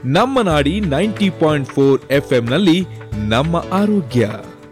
ನಮ್ಮ ನಾಡಿ ninety point four F ನಲ್ಲಿ ನಮ್ಮ ಆರೋಗ್ಯ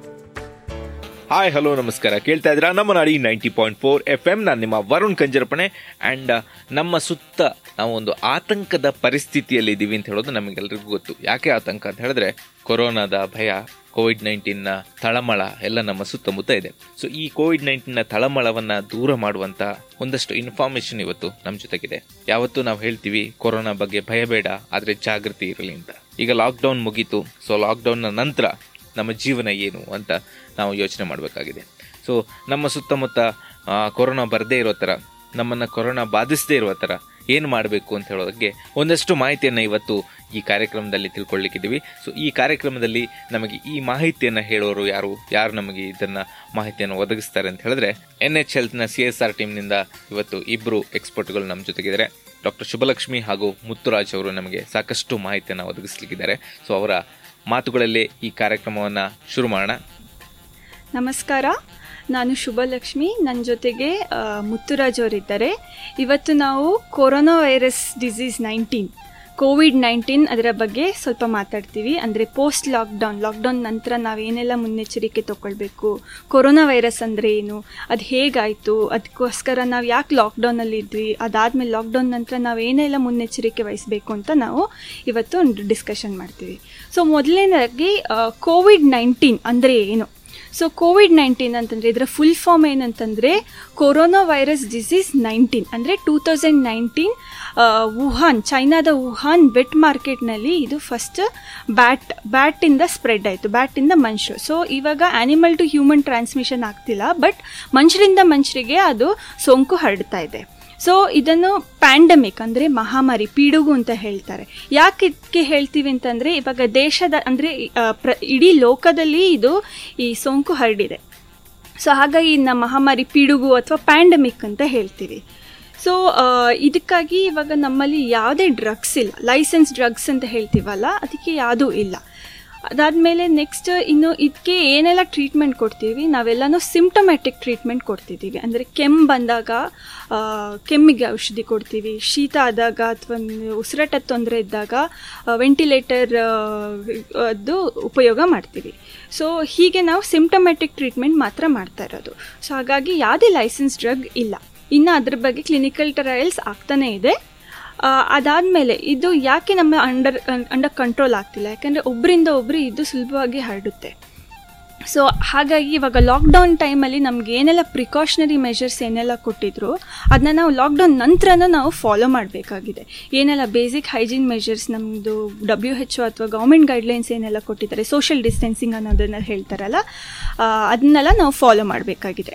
ಹಾಯ್ ಹಲೋ ನಮಸ್ಕಾರ ಕೇಳ್ತಾ ಇದ್ದೀರಾ ನಮ್ಮ ನಾಡಿ ninety point four F M ನಾನು ನಿಮ್ಮ ವರುಣ್ ಕಂಜರಪಣೆ ಆ್ಯಂಡ್ ನಮ್ಮ ಸುತ್ತ ನಾವು ಒಂದು ಆತಂಕದ ಪರಿಸ್ಥಿತಿಯಲ್ಲಿ ಇದ್ದೀವಿ ಅಂತ ಹೇಳೋದು ನಮಗೆಲ್ಲರಿಗೂ ಗೊತ್ತು ಯಾಕೆ ಆತಂಕ ಅಂತ ಹೇಳಿದ್ರೆ ಕೊರೋನಾದ ಭಯ ಕೋವಿಡ್ ನೈನ್ಟೀನ್ನ ತಳಮಳ ಎಲ್ಲ ನಮ್ಮ ಸುತ್ತಮುತ್ತ ಇದೆ ಸೊ ಈ ಕೋವಿಡ್ ನೈನ್ಟೀನ್ನ ತಳಮಳವನ್ನ ದೂರ ಮಾಡುವಂತ ಒಂದಷ್ಟು ಇನ್ಫಾರ್ಮೇಶನ್ ಇವತ್ತು ನಮ್ಮ ಜೊತೆಗಿದೆ ಯಾವತ್ತು ನಾವು ಹೇಳ್ತೀವಿ ಕೊರೋನಾ ಬಗ್ಗೆ ಭಯ ಬೇಡ ಆದ್ರೆ ಜಾಗೃತಿ ಇರಲಿ ಅಂತ ಈಗ ಲಾಕ್ಡೌನ್ ಮುಗೀತು ಸೊ ಲಾಕ್ಡೌನ್ನ ನಂತರ ನಮ್ಮ ಜೀವನ ಏನು ಅಂತ ನಾವು ಯೋಚನೆ ಮಾಡಬೇಕಾಗಿದೆ ಸೊ ನಮ್ಮ ಸುತ್ತಮುತ್ತ ಆ, ಕೊರೋನಾ ಬರದೇ ಇರೋ ಥರ ನಮ್ಮನ್ನು ಕೊರೋನಾ ಬಾಧಿಸದೇ ಇರುವ ಥರ ಏನು ಮಾಡಬೇಕು ಅಂತ ಹೇಳೋದಕ್ಕೆ ಒಂದಷ್ಟು ಮಾಹಿತಿಯನ್ನು ಇವತ್ತು ಈ ಕಾರ್ಯಕ್ರಮದಲ್ಲಿ ತಿಳ್ಕೊಳ್ಳಿಕ್ಕಿದ್ದೀವಿ ಸೊ ಈ ಕಾರ್ಯಕ್ರಮದಲ್ಲಿ ನಮಗೆ ಈ ಮಾಹಿತಿಯನ್ನು ಹೇಳೋರು ಯಾರು ಯಾರು ನಮಗೆ ಇದನ್ನು ಮಾಹಿತಿಯನ್ನು ಒದಗಿಸ್ತಾರೆ ಅಂತ ಹೇಳಿದ್ರೆ ಎನ್ ಎಚ್ ಹೆಲ್ತ್ನ ಸಿ ಎಸ್ ಆರ್ ಟೀಮ್ನಿಂದ ಇವತ್ತು ಇಬ್ಬರು ಎಕ್ಸ್ಪರ್ಟ್ಗಳು ನಮ್ಮ ಜೊತೆಗಿದ್ದಾರೆ ಡಾಕ್ಟರ್ ಶುಭಲಕ್ಷ್ಮಿ ಹಾಗೂ ಮುತ್ತುರಾಜ್ ಅವರು ನಮಗೆ ಸಾಕಷ್ಟು ಮಾಹಿತಿಯನ್ನು ಒದಗಿಸ್ಲಿಕ್ಕಿದ್ದಾರೆ ಸೊ ಅವರ ಮಾತುಗಳಲ್ಲೇ ಈ ಕಾರ್ಯಕ್ರಮವನ್ನು ಶುರು ಮಾಡೋಣ ನಮಸ್ಕಾರ ನಾನು ಶುಭಲಕ್ಷ್ಮಿ ನನ್ನ ಜೊತೆಗೆ ಆ, ಮುತ್ತುರಾಜ್ ಅವರಿದ್ದಾರೆ ಇವತ್ತು ನಾವು corona virus disease nineteen Covid nineteen ಅದರ ಬಗ್ಗೆ ಸ್ವಲ್ಪ ಮಾತಾಡ್ತೀವಿ ಅಂದರೆ ಪೋಸ್ಟ್ ಲಾಕ್ಡೌನ್ ಲಾಕ್ಡೌನ್ ನಂತರ ನಾವೇನೆಲ್ಲ ಮುನ್ನೆಚ್ಚರಿಕೆ ತಗೊಳ್ಬೇಕು ಕೊರೋನಾ ವೈರಸ್ ಅಂದರೆ ಏನು ಅದು ಹೇಗಾಯಿತು ಅದಕ್ಕೋಸ್ಕರ ನಾವು ಯಾಕೆ ಲಾಕ್ಡೌನಲ್ಲಿ ಇದ್ವಿ ಅದಾದಮೇಲೆ ಲಾಕ್ಡೌನ್ ನಂತರ ನಾವೇನೆಲ್ಲ ಮುನ್ನೆಚ್ಚರಿಕೆ ವಹಿಸಬೇಕು ಅಂತ ನಾವು ಇವತ್ತು ಒಂದು ಡಿಸ್ಕಷನ್ ಮಾಡ್ತೀವಿ ಸೊ ಮೊದಲನೇದಾಗಿ ಕೋವಿಡ್ ನೈನ್ಟೀನ್ ಅಂದರೆ ಏನು ಸೊ ಕೋವಿಡ್ ನೈನ್ಟೀನ್ ಅಂತಂದರೆ ಇದರ ಫುಲ್ ಫಾರ್ಮ್ ಏನಂತಂದರೆ ಕೊರೋನಾ ವೈರಸ್ ಡಿಸೀಸ್ ನೈನ್ಟೀನ್ ಅಂದರೆ ಟೂ ತೌಸಂಡ್ ನೈನ್ಟೀನ್ ವುಹಾನ್ ಚೈನಾದ ವುಹಾನ್ ವೆಟ್ ಮಾರ್ಕೆಟ್ನಲ್ಲಿ ಇದು ಫಸ್ಟ್ ಬ್ಯಾಟ್ ಬ್ಯಾಟಿಂದ ಸ್ಪ್ರೆಡ್ ಆಯಿತು ಬ್ಯಾಟಿಂದ ಮನುಷ್ಯರು ಸೊ ಇವಾಗ ಆ್ಯನಿಮಲ್ ಟು ಹ್ಯೂಮನ್ ಟ್ರಾನ್ಸ್ಮಿಷನ್ ಆಗ್ತಿಲ್ಲ ಬಟ್ ಮನುಷ್ಯರಿಂದ ಮನುಷ್ಯರಿಗೆ ಅದು ಸೋಂಕು ಹರಡ್ತಾ ಇದೆ ಸೊ ಇದನ್ನು ಪ್ಯಾಂಡಮಿಕ್ ಅಂದರೆ ಮಹಾಮಾರಿ ಪಿಡುಗು ಅಂತ ಹೇಳ್ತಾರೆ ಯಾಕೆ ಇದಕ್ಕೆ ಹೇಳ್ತೀವಿ ಅಂತಂದರೆ ಇವಾಗ ದೇಶದ ಅಂದರೆ ಪ್ರ ಇಡೀ ಲೋಕದಲ್ಲಿ ಇದು ಈ ಸೋಂಕು ಹರಡಿದೆ ಸೊ ಹಾಗಾಗಿ ಇನ್ನು ಮಹಾಮಾರಿ ಪಿಡುಗು ಅಥವಾ ಪ್ಯಾಂಡಮಿಕ್ ಅಂತ ಹೇಳ್ತೀವಿ ಸೊ ಇದಕ್ಕಾಗಿ ಇವಾಗ ನಮ್ಮಲ್ಲಿ ಯಾವುದೇ ಡ್ರಗ್ಸ್ ಇಲ್ಲ ಲೈಸೆನ್ಸ್ ಡ್ರಗ್ಸ್ ಅಂತ ಹೇಳ್ತೀವಲ್ಲ ಅದಕ್ಕೆ ಯಾವುದೂ ಇಲ್ಲ ಅದಾದಮೇಲೆ ನೆಕ್ಸ್ಟ್ ಇನ್ನು ಇದಕ್ಕೆ ಏನೆಲ್ಲ ಟ್ರೀಟ್ಮೆಂಟ್ ಕೊಡ್ತೀವಿ ನಾವೆಲ್ಲನೂ ಸಿಂಪ್ಟಮ್ಯಾಟಿಕ್ ಟ್ರೀಟ್ಮೆಂಟ್ ಕೊಡ್ತಿದ್ದೀವಿ ಅಂದರೆ ಕೆಮ್ಮು ಬಂದಾಗ ಆ, ಕೆಮ್ಮಿಗೆ ಔಷಧಿ ಕೊಡ್ತೀವಿ ಶೀತ ಆದಾಗ ಅಥವಾ ಉಸಿರಾಟದ ತೊಂದರೆ ಇದ್ದಾಗ ವೆಂಟಿಲೇಟರ್ ಅದು ಉಪಯೋಗ ಮಾಡ್ತೀವಿ ಸೊ ಹೀಗೆ ನಾವು ಸಿಂಪ್ಟಮ್ಯಾಟಿಕ್ ಟ್ರೀಟ್ಮೆಂಟ್ ಮಾತ್ರ ಮಾಡ್ತಾ ಇರೋದು ಸೊ ಹಾಗಾಗಿ ಯಾವುದೇ ಲೈಸೆನ್ಸ್ ಡ್ರಗ್ ಇಲ್ಲ ಇನ್ನು ಅದ್ರ ಬಗ್ಗೆ ಕ್ಲಿನಿಕಲ್ ಟ್ರಯಲ್ಸ್ ಆಗ್ತಾನೇ ಇದೆ ಅದಾದಮೇಲೆ ಇದು ಯಾಕೆ ನಮ್ಮ ಅಂಡರ್ ಅಂಡರ್ ಕಂಟ್ರೋಲ್ ಆಗ್ತಿಲ್ಲ ಯಾಕಂದರೆ ಒಬ್ಬರಿಂದ ಒಬ್ಬರು ಇದು ಸುಲಭವಾಗಿ ಹರಡುತ್ತೆ ಸೊ ಹಾಗಾಗಿ ಇವಾಗ ಲಾಕ್ಡೌನ್ ಟೈಮಲ್ಲಿ ನಮ್ಗೆ ಏನೆಲ್ಲ ಪ್ರಿಕಾಷನರಿ ಮೆಷರ್ಸ್ ಏನೆಲ್ಲ ಕೊಟ್ಟಿದ್ರು ಅದನ್ನ ನಾವು ಲಾಕ್ಡೌನ್ ನಂತರನೂ ನಾವು ಫಾಲೋ ಮಾಡಬೇಕಾಗಿದೆ ಏನೆಲ್ಲ ಬೇಸಿಕ್ ಹೈಜೀನ್ ಮೆಷರ್ಸ್ ನಮ್ಮದು ಡಬ್ಲ್ಯೂ ಎಚ್ ಒ ಅಥವಾ ಗೌರ್ಮೆಂಟ್ ಗೈಡ್ಲೈನ್ಸ್ ಏನೆಲ್ಲ ಕೊಟ್ಟಿದ್ದಾರೆ ಸೋಷಿಯಲ್ ಡಿಸ್ಟೆನ್ಸಿಂಗ್ ಅನ್ನೋದನ್ನ ಹೇಳ್ತಾರಲ್ಲ ಆ, ಅದನ್ನೆಲ್ಲ ನಾವು ಫಾಲೋ ಮಾಡಬೇಕಾಗಿದೆ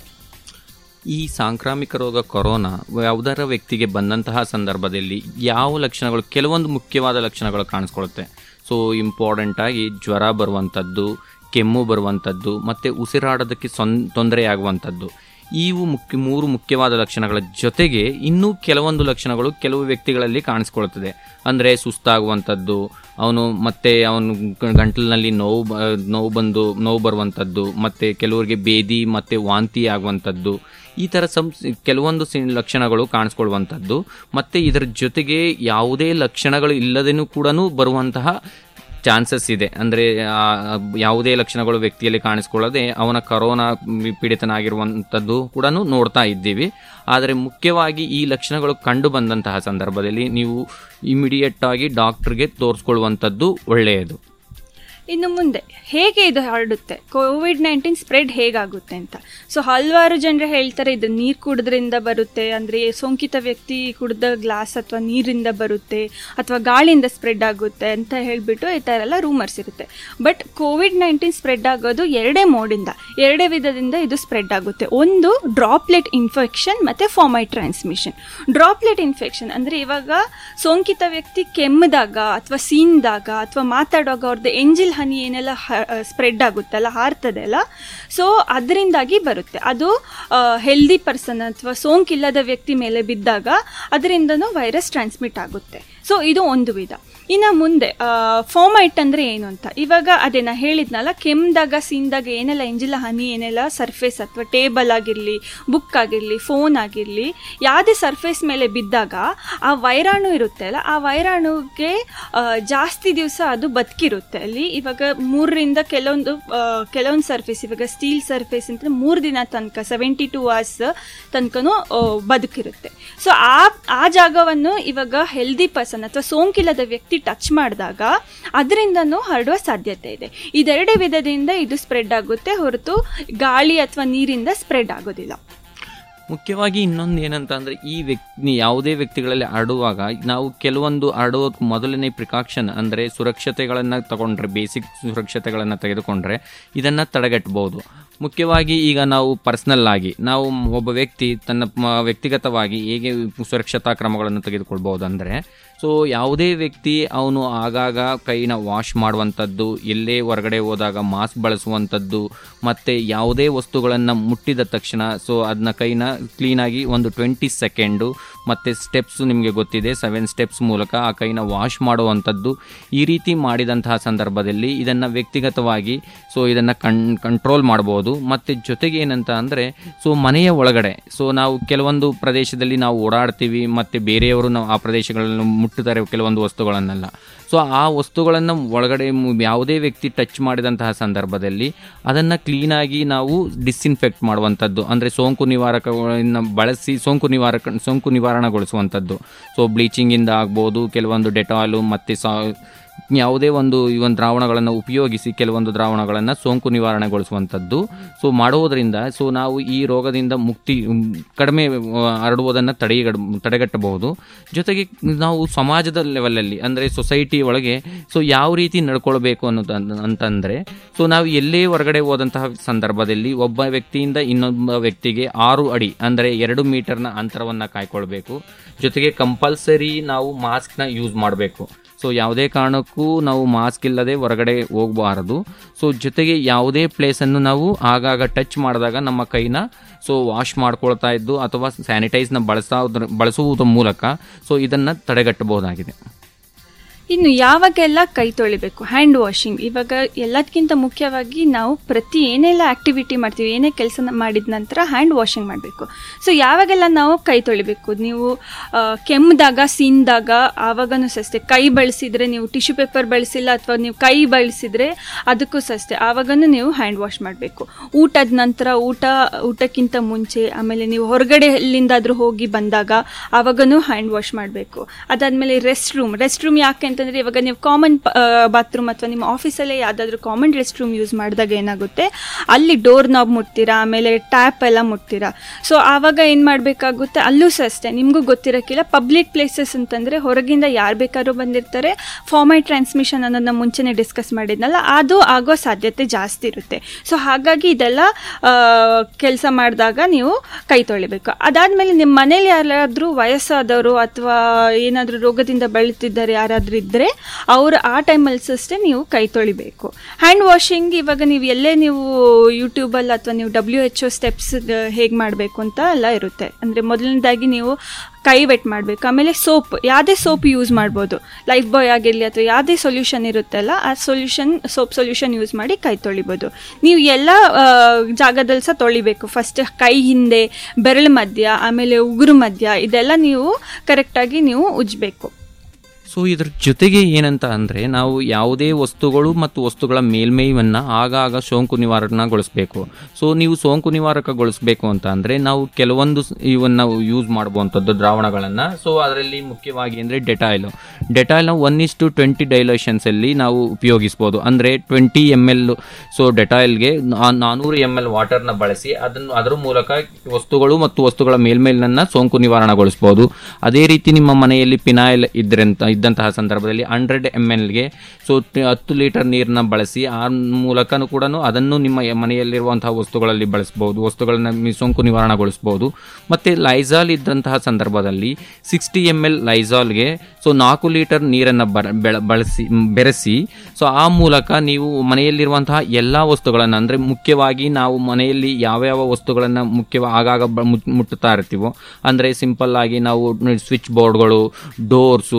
ಈ ಸಾಂಕ್ರಾಮಿಕ ರೋಗ ಕೊರೋನಾ ಯಾವುದರ ವ್ಯಕ್ತಿಗೆ ಬಂದಂತಹ ಸಂದರ್ಭದಲ್ಲಿ ಯಾವ ಲಕ್ಷಣಗಳು ಕೆಲವೊಂದು ಮುಖ್ಯವಾದ ಲಕ್ಷಣಗಳು ಕಾಣಿಸ್ಕೊಳ್ಳುತ್ತೆ ಸೊ ಇಂಪಾರ್ಟೆಂಟ್ ಆಗಿ ಜ್ವರ ಬರುವಂಥದ್ದು ಕೆಮ್ಮು ಬರುವಂಥದ್ದು ಮತ್ತು ಉಸಿರಾಡೋದಕ್ಕೆ ಸೊನ್ ತೊಂದರೆ ಆಗುವಂಥದ್ದು ಇವು ಮುಖ್ಯ ಮೂರು ಮುಖ್ಯವಾದ ಲಕ್ಷಣಗಳ ಜೊತೆಗೆ ಇನ್ನೂ ಕೆಲವೊಂದು ಲಕ್ಷಣಗಳು ಕೆಲವು ವ್ಯಕ್ತಿಗಳಲ್ಲಿ ಕಾಣಿಸ್ಕೊಳ್ತದೆ ಅಂದರೆ ಸುಸ್ತಾಗುವಂಥದ್ದು ಅವನು ಮತ್ತೆ ಅವನು ಗಂಟಲಿನಲ್ಲಿ ನೋವು ಬ- ನೋವು ಬಂದು ನೋವು ಬರುವಂಥದ್ದು ಮತ್ತು ಕೆಲವರಿಗೆ ಬೇದಿ ಮತ್ತು ವಾಂತಿ ಆಗುವಂಥದ್ದು ಈ ಥರ ಸಂ ಕೆಲವೊಂದು ಸಿ ಲಕ್ಷಣಗಳು ಕಾಣಿಸ್ಕೊಳ್ಳುವಂಥದ್ದು ಮತ್ತು ಇದರ ಜೊತೆಗೆ ಯಾವುದೇ ಲಕ್ಷಣಗಳು ಇಲ್ಲದೇನೂ ಕೂಡ ಬರುವಂತಹ ಚಾನ್ಸಸ್ ಇದೆ ಅಂದರೆ ಯಾವುದೇ ಲಕ್ಷಣಗಳು ವ್ಯಕ್ತಿಯಲ್ಲಿ ಕಾಣಿಸ್ಕೊಳ್ಳದೆ ಅವನ ಕರೋನಾ ಪೀಡಿತನಾಗಿರುವಂಥದ್ದು ಕೂಡ ನೋಡ್ತಾ ಇದ್ದೀವಿ ಆದರೆ ಮುಖ್ಯವಾಗಿ ಈ ಲಕ್ಷಣಗಳು ಕಂಡು ಬಂದಂತಹ ಸಂದರ್ಭದಲ್ಲಿ ನೀವು ಇಮಿಡಿಯೇಟ್ ಆಗಿ ಡಾಕ್ಟರ್ಗೆ ತೋರಿಸ್ಕೊಳ್ಳುವಂಥದ್ದು ಒಳ್ಳೆಯದು ಇನ್ನು ಮುಂದೆ ಹೇಗೆ ಇದು ಹರಡುತ್ತೆ ಕೋವಿಡ್ ನೈನ್ಟೀನ್ ಸ್ಪ್ರೆಡ್ ಹೇಗಾಗುತ್ತೆ ಅಂತ ಸೊ ಹಲವಾರು ಜನರು ಹೇಳ್ತಾರೆ ಇದು ನೀರು ಕುಡಿದ್ರಿಂದ ಬರುತ್ತೆ ಅಂದರೆ ಸೋಂಕಿತ ವ್ಯಕ್ತಿ ಕುಡಿದ ಗ್ಲಾಸ್ ಅಥವಾ ನೀರಿಂದ ಬರುತ್ತೆ ಅಥವಾ ಗಾಳಿಯಿಂದ ಸ್ಪ್ರೆಡ್ ಆಗುತ್ತೆ ಅಂತ ಹೇಳಿಬಿಟ್ಟು ಈ ಥರ ಎಲ್ಲ ರೂಮರ್ಸ್ ಇರುತ್ತೆ ಬಟ್ ಕೋವಿಡ್ ನೈನ್ಟೀನ್ ಸ್ಪ್ರೆಡ್ ಆಗೋದು ಎರಡೇ ಮೋಡಿಂದ ಎರಡೇ ವಿಧದಿಂದ ಇದು ಸ್ಪ್ರೆಡ್ ಆಗುತ್ತೆ ಒಂದು ಡ್ರಾಪ್ಲೆಟ್ ಇನ್ಫೆಕ್ಷನ್ ಮತ್ತು ಫಾರ್ಮೈಟ್ ಟ್ರಾನ್ಸ್ಮಿಷನ್ ಡ್ರಾಪ್ಲೆಟ್ ಇನ್ಫೆಕ್ಷನ್ ಅಂದರೆ ಇವಾಗ ಸೋಂಕಿತ ವ್ಯಕ್ತಿ ಕೆಮ್ಮದಾಗ ಅಥವಾ ಸೀನ್ದಾಗ ಅಥವಾ ಮಾತಾಡುವಾಗ ಅವ್ರದ್ದು ಎಂಜಿಲ್ ಹನಿ ಏನೆಲ್ಲ ಸ್ಪ್ರೆಡ್ ಆಗುತ್ತಲ್ಲ ಹಾರ್ತದೆ ಅಲ್ಲ ಸೊ ಅದರಿಂದಾಗಿ ಬರುತ್ತೆ ಅದು ಹೆಲ್ದಿ ಪರ್ಸನ್ ಅಥವಾ ಸೋಂಕಿಲ್ಲದ ವ್ಯಕ್ತಿ ಮೇಲೆ ಬಿದ್ದಾಗ ಅದರಿಂದನೂ ವೈರಸ್ ಟ್ರಾನ್ಸ್ಮಿಟ್ ಆಗುತ್ತೆ ಸೊ ಇದು ಒಂದು ವಿಧ ಇನ್ನು ಮುಂದೆ ಫೋಮೈಟ್ ಅಂದರೆ ಏನು ಅಂತ ಇವಾಗ ಅದೇ ನಾ ಹೇಳಿದ್ನಲ್ಲ ಕೆಮ್ದಾಗ ಸೀನ್ದಾಗ ಏನೆಲ್ಲ ಎಂಜಿಲ ಹನಿ ಏನೆಲ್ಲ ಸರ್ಫೇಸ್ ಅಥವಾ ಟೇಬಲ್ ಆಗಿರಲಿ ಬುಕ್ ಆಗಿರಲಿ ಫೋನ್ ಆಗಿರಲಿ ಯಾವುದೇ ಸರ್ಫೇಸ್ ಮೇಲೆ ಬಿದ್ದಾಗ ಆ ವೈರಾಣು ಇರುತ್ತೆ ಅಲ್ಲ ಆ ವೈರಾಣುಗೆ ಆ, ಜಾಸ್ತಿ ದಿವಸ ಅದು ಬದುಕಿರುತ್ತೆ ಅಲ್ಲಿ ಇವಾಗ ಮೂರರಿಂದ ಕೆಲವೊಂದು ಆ, ಕೆಲವೊಂದು ಸರ್ಫೇಸ್ ಇವಾಗ ಸ್ಟೀಲ್ ಸರ್ಫೇಸ್ ಅಂತ ಮೂರು ದಿನ ತನಕ ಸೆವೆಂಟಿ ಟು ಅವರ್ಸ್ ತನಕನೂ ಆ, ಬದುಕಿರುತ್ತೆ ಸೊ ಆ ಆ ಜಾಗವನ್ನು ಇವಾಗ ಹೆಲ್ದಿ ಪರ್ಸನ್ ಅಥವಾ ಸೋಂಕಿಲ್ಲದ ವ್ಯಕ್ತಿ ಟಚ್ ಮಾಡಿದಾಗ ಅದರಿಂದನೂ ಹರಡುವ ಸಾಧ್ಯತೆ ಇದೆ ಇದೆರಡೇ ವಿಧದಿಂದ ಇದು ಸ್ಪ್ರೆಡ್ ಆಗುತ್ತೆ ಹೊರತು ಗಾಳಿ ಅಥವಾ ನೀರಿಂದ ಸ್ಪ್ರೆಡ್ ಆಗೋದಿಲ್ಲ ಮುಖ್ಯವಾಗಿ ಇನ್ನೊಂದು ಏನಂತ ಅಂದರೆ ಈ ವ್ಯಕ್ತಿ ಯಾವುದೇ ವ್ಯಕ್ತಿಗಳಲ್ಲಿ ಹರಡುವಾಗ ನಾವು ಕೆಲವೊಂದು ಹರಡುವ ಮೊದಲನೇ ಪ್ರಿಕಾಕ್ಷನ್ ಅಂದರೆ ಸುರಕ್ಷತೆಗಳನ್ನು ತಗೊಂಡ್ರೆ ಬೇಸಿಕ್ ಸುರಕ್ಷತೆಗಳನ್ನು ತೆಗೆದುಕೊಂಡ್ರೆ ಇದನ್ನು ತಡೆಗಟ್ಟಬಹುದು ಮುಖ್ಯವಾಗಿ ಈಗ ನಾವು ಪರ್ಸ್ನಲ್ ಆಗಿ ನಾವು ಒಬ್ಬ ವ್ಯಕ್ತಿ ತನ್ನ ಮ- ವ್ಯಕ್ತಿಗತವಾಗಿ ಹೇಗೆ ಸುರಕ್ಷತಾ ಕ್ರಮಗಳನ್ನು ತೆಗೆದುಕೊಳ್ಬಹುದು ಅಂದರೆ ಸೊ ಯಾವುದೇ ವ್ಯಕ್ತಿ ಅವನು ಆಗಾಗ ಕೈನ ವಾಶ್ ಮಾಡುವಂಥದ್ದು ಎಲ್ಲೇ ಹೊರಗಡೆ ಹೋದಾಗ ಮಾಸ್ಕ್ ಬಳಸುವಂಥದ್ದು ಮತ್ತು ಯಾವುದೇ ವಸ್ತುಗಳನ್ನು ಮುಟ್ಟಿದ ತಕ್ಷಣ ಸೊ ಅದನ್ನ ಕೈನ ಕ್ಲೀನಾಗಿ ಒಂದು ಟ್ವೆಂಟಿ ಸೆಕೆಂಡು ಮತ್ತು ಸ್ಟೆಪ್ಸ್ ನಿಮಗೆ ಗೊತ್ತಿದೆ ಸೆವೆನ್ ಸ್ಟೆಪ್ಸ್ ಮೂಲಕ ಆ ಕೈನ ವಾಶ್ ಮಾಡುವಂಥದ್ದು ಈ ರೀತಿ ಮಾಡಿದಂತಹ ಸಂದರ್ಭದಲ್ಲಿ ಇದನ್ನು ವ್ಯಕ್ತಿಗತವಾಗಿ ಸೊ ಇದನ್ನು ಕಣ್ ಕಂಟ್ರೋಲ್ ಮಾಡ್ಬೋದು ಮತ್ತು ಜೊತೆಗೆ ಏನಂತ ಅಂದರೆ ಸೊ ಮನೆಯ ಒಳಗಡೆ ಸೊ ನಾವು ಕೆಲವೊಂದು ಪ್ರದೇಶದಲ್ಲಿ ನಾವು ಓಡಾಡ್ತೀವಿ ಮತ್ತು ಬೇರೆಯವರು ನಾವು ಆ ಪ್ರದೇಶಗಳನ್ನು ಮುಟ್ಟುತ್ತಾರೆ ಕೆಲವೊಂದು ವಸ್ತುಗಳನ್ನೆಲ್ಲ ಸೊ ಆ ವಸ್ತುಗಳನ್ನು ಒಳಗಡೆ ಮು- ಯಾವುದೇ ವ್ಯಕ್ತಿ ಟಚ್ ಮಾಡಿದಂತಹ ಸಂದರ್ಭದಲ್ಲಿ ಅದನ್ನು ಕ್ಲೀನಾಗಿ ನಾವು ಡಿಸ್ಇನ್ಫೆಕ್ಟ್ ಮಾಡುವಂಥದ್ದು ಅಂದರೆ ಸೋಂಕು ನಿವಾರಕಗಳನ್ನು ಬಳಸಿ ಸೋಂಕು ನಿವಾರಕ ಸೋಂಕು ನಿವಾರಣೆಗೊಳಿಸುವಂಥದ್ದು ಸೊ ಬ್ಲೀಚಿಂಗಿಂದ ಆಗ್ಬೋದು ಕೆಲವೊಂದು ಡೆಟಾಲು ಮತ್ತು ಸಾ ಯಾವುದೇ ಒಂದು ಈ ಒಂದು ದ್ರಾವಣಗಳನ್ನು ಉಪಯೋಗಿಸಿ ಕೆಲವೊಂದು ದ್ರಾವಣಗಳನ್ನು ಸೋಂಕು ನಿವಾರಣೆಗೊಳಿಸುವಂಥದ್ದು ಸೊ ಮಾಡುವುದರಿಂದ ಸೊ ನಾವು ಈ ರೋಗದಿಂದ ಮುಕ್ತಿ ಮ್, ಕಡಿಮೆ ಆ, ಹರಡುವುದನ್ನು ತಡೆಗಡ ತಡೆಗಟ್ಟಬಹುದು ಜೊತೆಗೆ ನಾವು ಸಮಾಜದ ಲೆವೆಲಲ್ಲಿ ಅಂದರೆ ಸೊಸೈಟಿ ಒಳಗೆ ಸೊ ಯಾವ ರೀತಿ ನಡ್ಕೊಳ್ಬೇಕು ಅನ್ನೋದು ಅನ್- ಅಂತಂದರೆ ಸೊ ನಾವು ಎಲ್ಲೇ ಹೊರಗಡೆ ಹೋದಂತಹ ಸಂದರ್ಭದಲ್ಲಿ ಒಬ್ಬ ವ್ಯಕ್ತಿಯಿಂದ ಇನ್ನೊಬ್ಬ ವ್ಯಕ್ತಿಗೆ ಆರು ಅಡಿ ಅಂದರೆ ಎರಡು ಮೀಟರ್ನ ಅಂತರವನ್ನು ಕಾಯ್ಕೊಳ್ಬೇಕು ಜೊತೆಗೆ ಕಂಪಲ್ಸರಿ ನಾವು ಮಾಸ್ಕ್ನ ಯೂಸ್ ಮಾಡಬೇಕು ಸೊ ಯಾವುದೇ ಕಾರಣಕ್ಕೂ ನಾವು ಮಾಸ್ಕ್ ಇಲ್ಲದೆ ಹೊರಗಡೆ ಹೋಗಬಾರದು ಸೊ ಜೊತೆಗೆ ಯಾವುದೇ ಪ್ಲೇಸನ್ನು ನಾವು ಆಗಾಗ ಟಚ್ ಮಾಡಿದಾಗ ನಮ್ಮ ಕೈನ ಸೊ ವಾಶ್ ಮಾಡ್ಕೊಳ್ತಾ ಇದ್ದು ಅಥವಾ ಸ್ಯಾನಿಟೈಸ್ನ ಬಳಸೋದ್ರ ಬಳಸುವುದರ ಮೂಲಕ ಸೊ ಇದನ್ನು ತಡೆಗಟ್ಟಬಹುದಾಗಿದೆ ಇನ್ನು ಯಾವಾಗೆಲ್ಲ ಕೈ ತೊಳಿಬೇಕು ಹ್ಯಾಂಡ್ ವಾಷಿಂಗ್ ಇವಾಗ ಎಲ್ಲದಕ್ಕಿಂತ ಮುಖ್ಯವಾಗಿ ನಾವು ಪ್ರತಿ ಏನೆಲ್ಲ ಆಕ್ಟಿವಿಟಿ ಮಾಡ್ತೀವಿ ಏನೇ ಕೆಲಸ ಮಾಡಿದ ನಂತರ ಹ್ಯಾಂಡ್ ವಾಷಿಂಗ್ ಮಾಡಬೇಕು ಸೊ ಯಾವಾಗೆಲ್ಲ ನಾವು ಕೈ ತೊಳಿಬೇಕು ನೀವು ಆ, ಕೆಮ್ಮಿದಾಗ ಸೀನ್ದಾಗ ಆವಾಗನೂ ಸಸ್ತೆ ಕೈ ಬಳಸಿದ್ರೆ ನೀವು ಟಿಶ್ಯೂ ಪೇಪರ್ ಬಳಸಿಲ್ಲ ಅಥವಾ ನೀವು ಕೈ ಬಳಸಿದ್ರೆ ಅದಕ್ಕೂ ಸಸ್ತೆ ಆವಾಗನೂ ನೀವು ಹ್ಯಾಂಡ್ ವಾಶ್ ಮಾಡಬೇಕು ಊಟದ ನಂತರ ಊಟ ಊಟಕ್ಕಿಂತ ಮುಂಚೆ ಆಮೇಲೆ ನೀವು ಹೊರಗಡೆ ಎಲ್ಲಿಂದಾದ್ರೂ ಹೋಗಿ ಬಂದಾಗ ಆವಾಗನೂ ಹ್ಯಾಂಡ್ ವಾಶ್ ಮಾಡಬೇಕು ಅದಾದಮೇಲೆ ರೆಸ್ಟ್ ರೂಮ್ ರೆಸ್ಟ್ ರೂಮ್ ಯಾಕೆ ಅಂತಂದರೆ ಇವಾಗ ನೀವು ಕಾಮನ್ ಬಾತ್ರೂಮ್ ಅಥವಾ ನಿಮ್ಮ ಆಫೀಸಲ್ಲೇ ಯಾವುದಾದ್ರೂ ಕಾಮನ್ ರೆಸ್ಟ್ ರೂಮ್ ಯೂಸ್ ಮಾಡಿದಾಗ ಏನಾಗುತ್ತೆ ಅಲ್ಲಿ ಡೋರ್ ನಾಬ್ ಮುಟ್ತೀರಾ ಆಮೇಲೆ ಟ್ಯಾಪ್ ಎಲ್ಲ ಮುಟ್ತೀರಾ ಸೊ ಆವಾಗ ಏನು ಮಾಡಬೇಕಾಗುತ್ತೆ ಅಲ್ಲೂ ಸಹ ಅಷ್ಟೇ ನಿಮಗೂ ಗೊತ್ತಿರೋಕ್ಕಿಲ್ಲ ಪಬ್ಲಿಕ್ ಪ್ಲೇಸಸ್ ಅಂತಂದರೆ ಹೊರಗಿಂದ ಯಾರು ಬೇಕಾದ್ರೂ ಬಂದಿರ್ತಾರೆ ಫಾರ್ಮೈ ಟ್ರಾನ್ಸ್ಮಿಷನ್ ಅನ್ನೋದನ್ನ ಮುಂಚೆನೇ ಡಿಸ್ಕಸ್ ಮಾಡಿದ್ನಲ್ಲ ಅದು ಆಗೋ ಸಾಧ್ಯತೆ ಜಾಸ್ತಿ ಇರುತ್ತೆ ಸೊ ಹಾಗಾಗಿ ಇದೆಲ್ಲ ಕೆಲಸ ಮಾಡಿದಾಗ ನೀವು ಕೈ ತೊಳಿಬೇಕು ಅದಾದಮೇಲೆ ನಿಮ್ಮ ಮನೇಲಿ ಯಾರಾದರೂ ವಯಸ್ಸಾದವರು ಅಥವಾ ಏನಾದರೂ ರೋಗದಿಂದ ಬಳಲ್ತಿದ್ದಾರೆ ಯಾರಾದರೂ ಇದ್ದರೆ ಅವರು ಆ ಟೈಮಲ್ಲಿ ಅಷ್ಟೇ ನೀವು ಕೈ ತೊಳಿಬೇಕು ಹ್ಯಾಂಡ್ ವಾಷಿಂಗ್ ಇವಾಗ ನೀವು ಎಲ್ಲೇ ನೀವು ಯೂಟ್ಯೂಬಲ್ಲಿ ಅಥವಾ ನೀವು ಡಬ್ಲ್ಯೂ ಎಚ್ ಒ ಸ್ಟೆಪ್ಸ್ ಹೇಗೆ ಮಾಡಬೇಕು ಅಂತ ಎಲ್ಲ ಇರುತ್ತೆ ಅಂದರೆ ಮೊದಲನೇದಾಗಿ ನೀವು ಕೈ ವೆಟ್ ಮಾಡಬೇಕು ಆಮೇಲೆ ಸೋಪ್ ಯಾವುದೇ ಸೋಪ್ ಯೂಸ್ ಮಾಡ್ಬೋದು ಲೈಫ್ ಬಾಯ್ ಆಗಿರಲಿ ಅಥವಾ ಯಾವುದೇ ಸೊಲ್ಯೂಷನ್ ಇರುತ್ತಲ್ಲ ಆ ಸೊಲ್ಯೂಷನ್ ಸೋಪ್ ಸೊಲ್ಯೂಷನ್ ಯೂಸ್ ಮಾಡಿ ಕೈ ತೊಳಿಬೋದು ನೀವು ಎಲ್ಲ ಆ, ಜಾಗದಲ್ಲಿ ಸಹ ತೊಳಿಬೇಕು ಫಸ್ಟ್ ಕೈ ಹಿಂದೆ ಬೆರಳು ಮಧ್ಯ ಆಮೇಲೆ ಉಗುರು ಮಧ್ಯ ಇದೆಲ್ಲ ನೀವು ಕರೆಕ್ಟಾಗಿ ನೀವು ಉಜ್ಜಬೇಕು ಸೊ ಇದ್ರ ಜೊತೆಗೆ ಏನಂತ ಅಂದರೆ ನಾವು ಯಾವುದೇ ವಸ್ತುಗಳು ಮತ್ತು ವಸ್ತುಗಳ ಮೇಲ್ಮೈವನ್ನು ಆಗಾಗ ಸೋಂಕು ನಿವಾರಣಗೊಳಿಸಬೇಕು ಸೊ ನೀವು ಸೋಂಕು ನಿವಾರಕಗೊಳಿಸಬೇಕು ಅಂತ ಅಂದರೆ ನಾವು ಕೆಲವೊಂದು ಸ್- ಇವನ್ನ ನಾವು ಯೂಸ್ ಮಾಡುವಂಥದ್ದು ದ್ರಾವಣಗಳನ್ನು ಸೊ ಅದರಲ್ಲಿ ಮುಖ್ಯವಾಗಿ ಅಂದರೆ ಡೆಟಾಯ್ಲು ಡೆಟಾಯ್ಲ್ನ ಒನ್ ಇಸ್ ಟು ಟ್ವೆಂಟಿ ಡೈಲೇಷನ್ಸಲ್ಲಿ ನಾವು ಉಪಯೋಗಿಸ್ಬೋದು ಅಂದರೆ ಟ್ವೆಂಟಿ ಎಮ್ ಎಲ್ ಸೊ ಡೆಟಾಯ್ಲ್ಗೆ ನಾನ್ನೂರು ಎಮ್ ಎಲ್ ವಾಟರ್ನ ಬಳಸಿ ಅದನ್ನು ಅದರ ಮೂಲಕ ವಸ್ತುಗಳು ಮತ್ತು ವಸ್ತುಗಳ ಮೇಲ್ಮೇಲನ್ನ ಸೋಂಕು ನಿವಾರಣಗೊಳಿಸ್ಬೋದು ಅದೇ ರೀತಿ ನಿಮ್ಮ ಮನೆಯಲ್ಲಿ ಪಿನಾಯಿಲ್ ಇದ್ರಂತ ಇದ್ದಂತಹ ಸಂದರ್ಭದಲ್ಲಿ ಹಂಡ್ರೆಡ್ ಎಮ್ ಎಲ್ಗೆ ಸೊ ಹತ್ತು ಲೀಟರ್ ನೀರನ್ನ ಬಳಸಿ ಆ ಮೂಲಕನೂ ಕೂಡ ಅದನ್ನು ನಿಮ್ಮ ಯ- ಮನೆಯಲ್ಲಿರುವಂತಹ ವಸ್ತುಗಳಲ್ಲಿ ಬಳಸ್ಬೋದು ವಸ್ತುಗಳನ್ನ ಮಿ- ಸೋಂಕು ನಿವಾರಣಗೊಳಿಸ್ಬೋದು ಮತ್ತು ಲೈಸಾಲ್ ಇದ್ದಂತಹ ಸಂದರ್ಭದಲ್ಲಿ ಸಿಕ್ಸ್ಟಿ ಎಮ್ ಎಲ್ ಲೈಸಾಲ್ಗೆ ಸೊ ನಾಲ್ಕು ಲೀಟರ್ ನೀರನ್ನು ಬರ ಬೆಳ ಬಳಸಿ ಮ್, ಬೆರೆಸಿ ಸೊ ಆ ಮೂಲಕ ನೀವು ಮನೆಯಲ್ಲಿರುವಂತಹ ಎಲ್ಲ ವಸ್ತುಗಳನ್ನು ಅಂದರೆ ಮುಖ್ಯವಾಗಿ ನಾವು ಮನೆಯಲ್ಲಿ ಯಾವ್ಯಾವ ವಸ್ತುಗಳನ್ನು ಮುಖ್ಯವಾಗಿ ಆಗಾಗ ಬ- ಮುಟ್- ಮುಟ್ಟುತ್ತಾ ಇರ್ತೀವೋ ಅಂದರೆ ಸಿಂಪಲ್ ಆಗಿ ನಾವು ಸ್ವಿಚ್ ಬೋರ್ಡ್ಗಳು ಡೋರ್ಸು ಮತ್ತು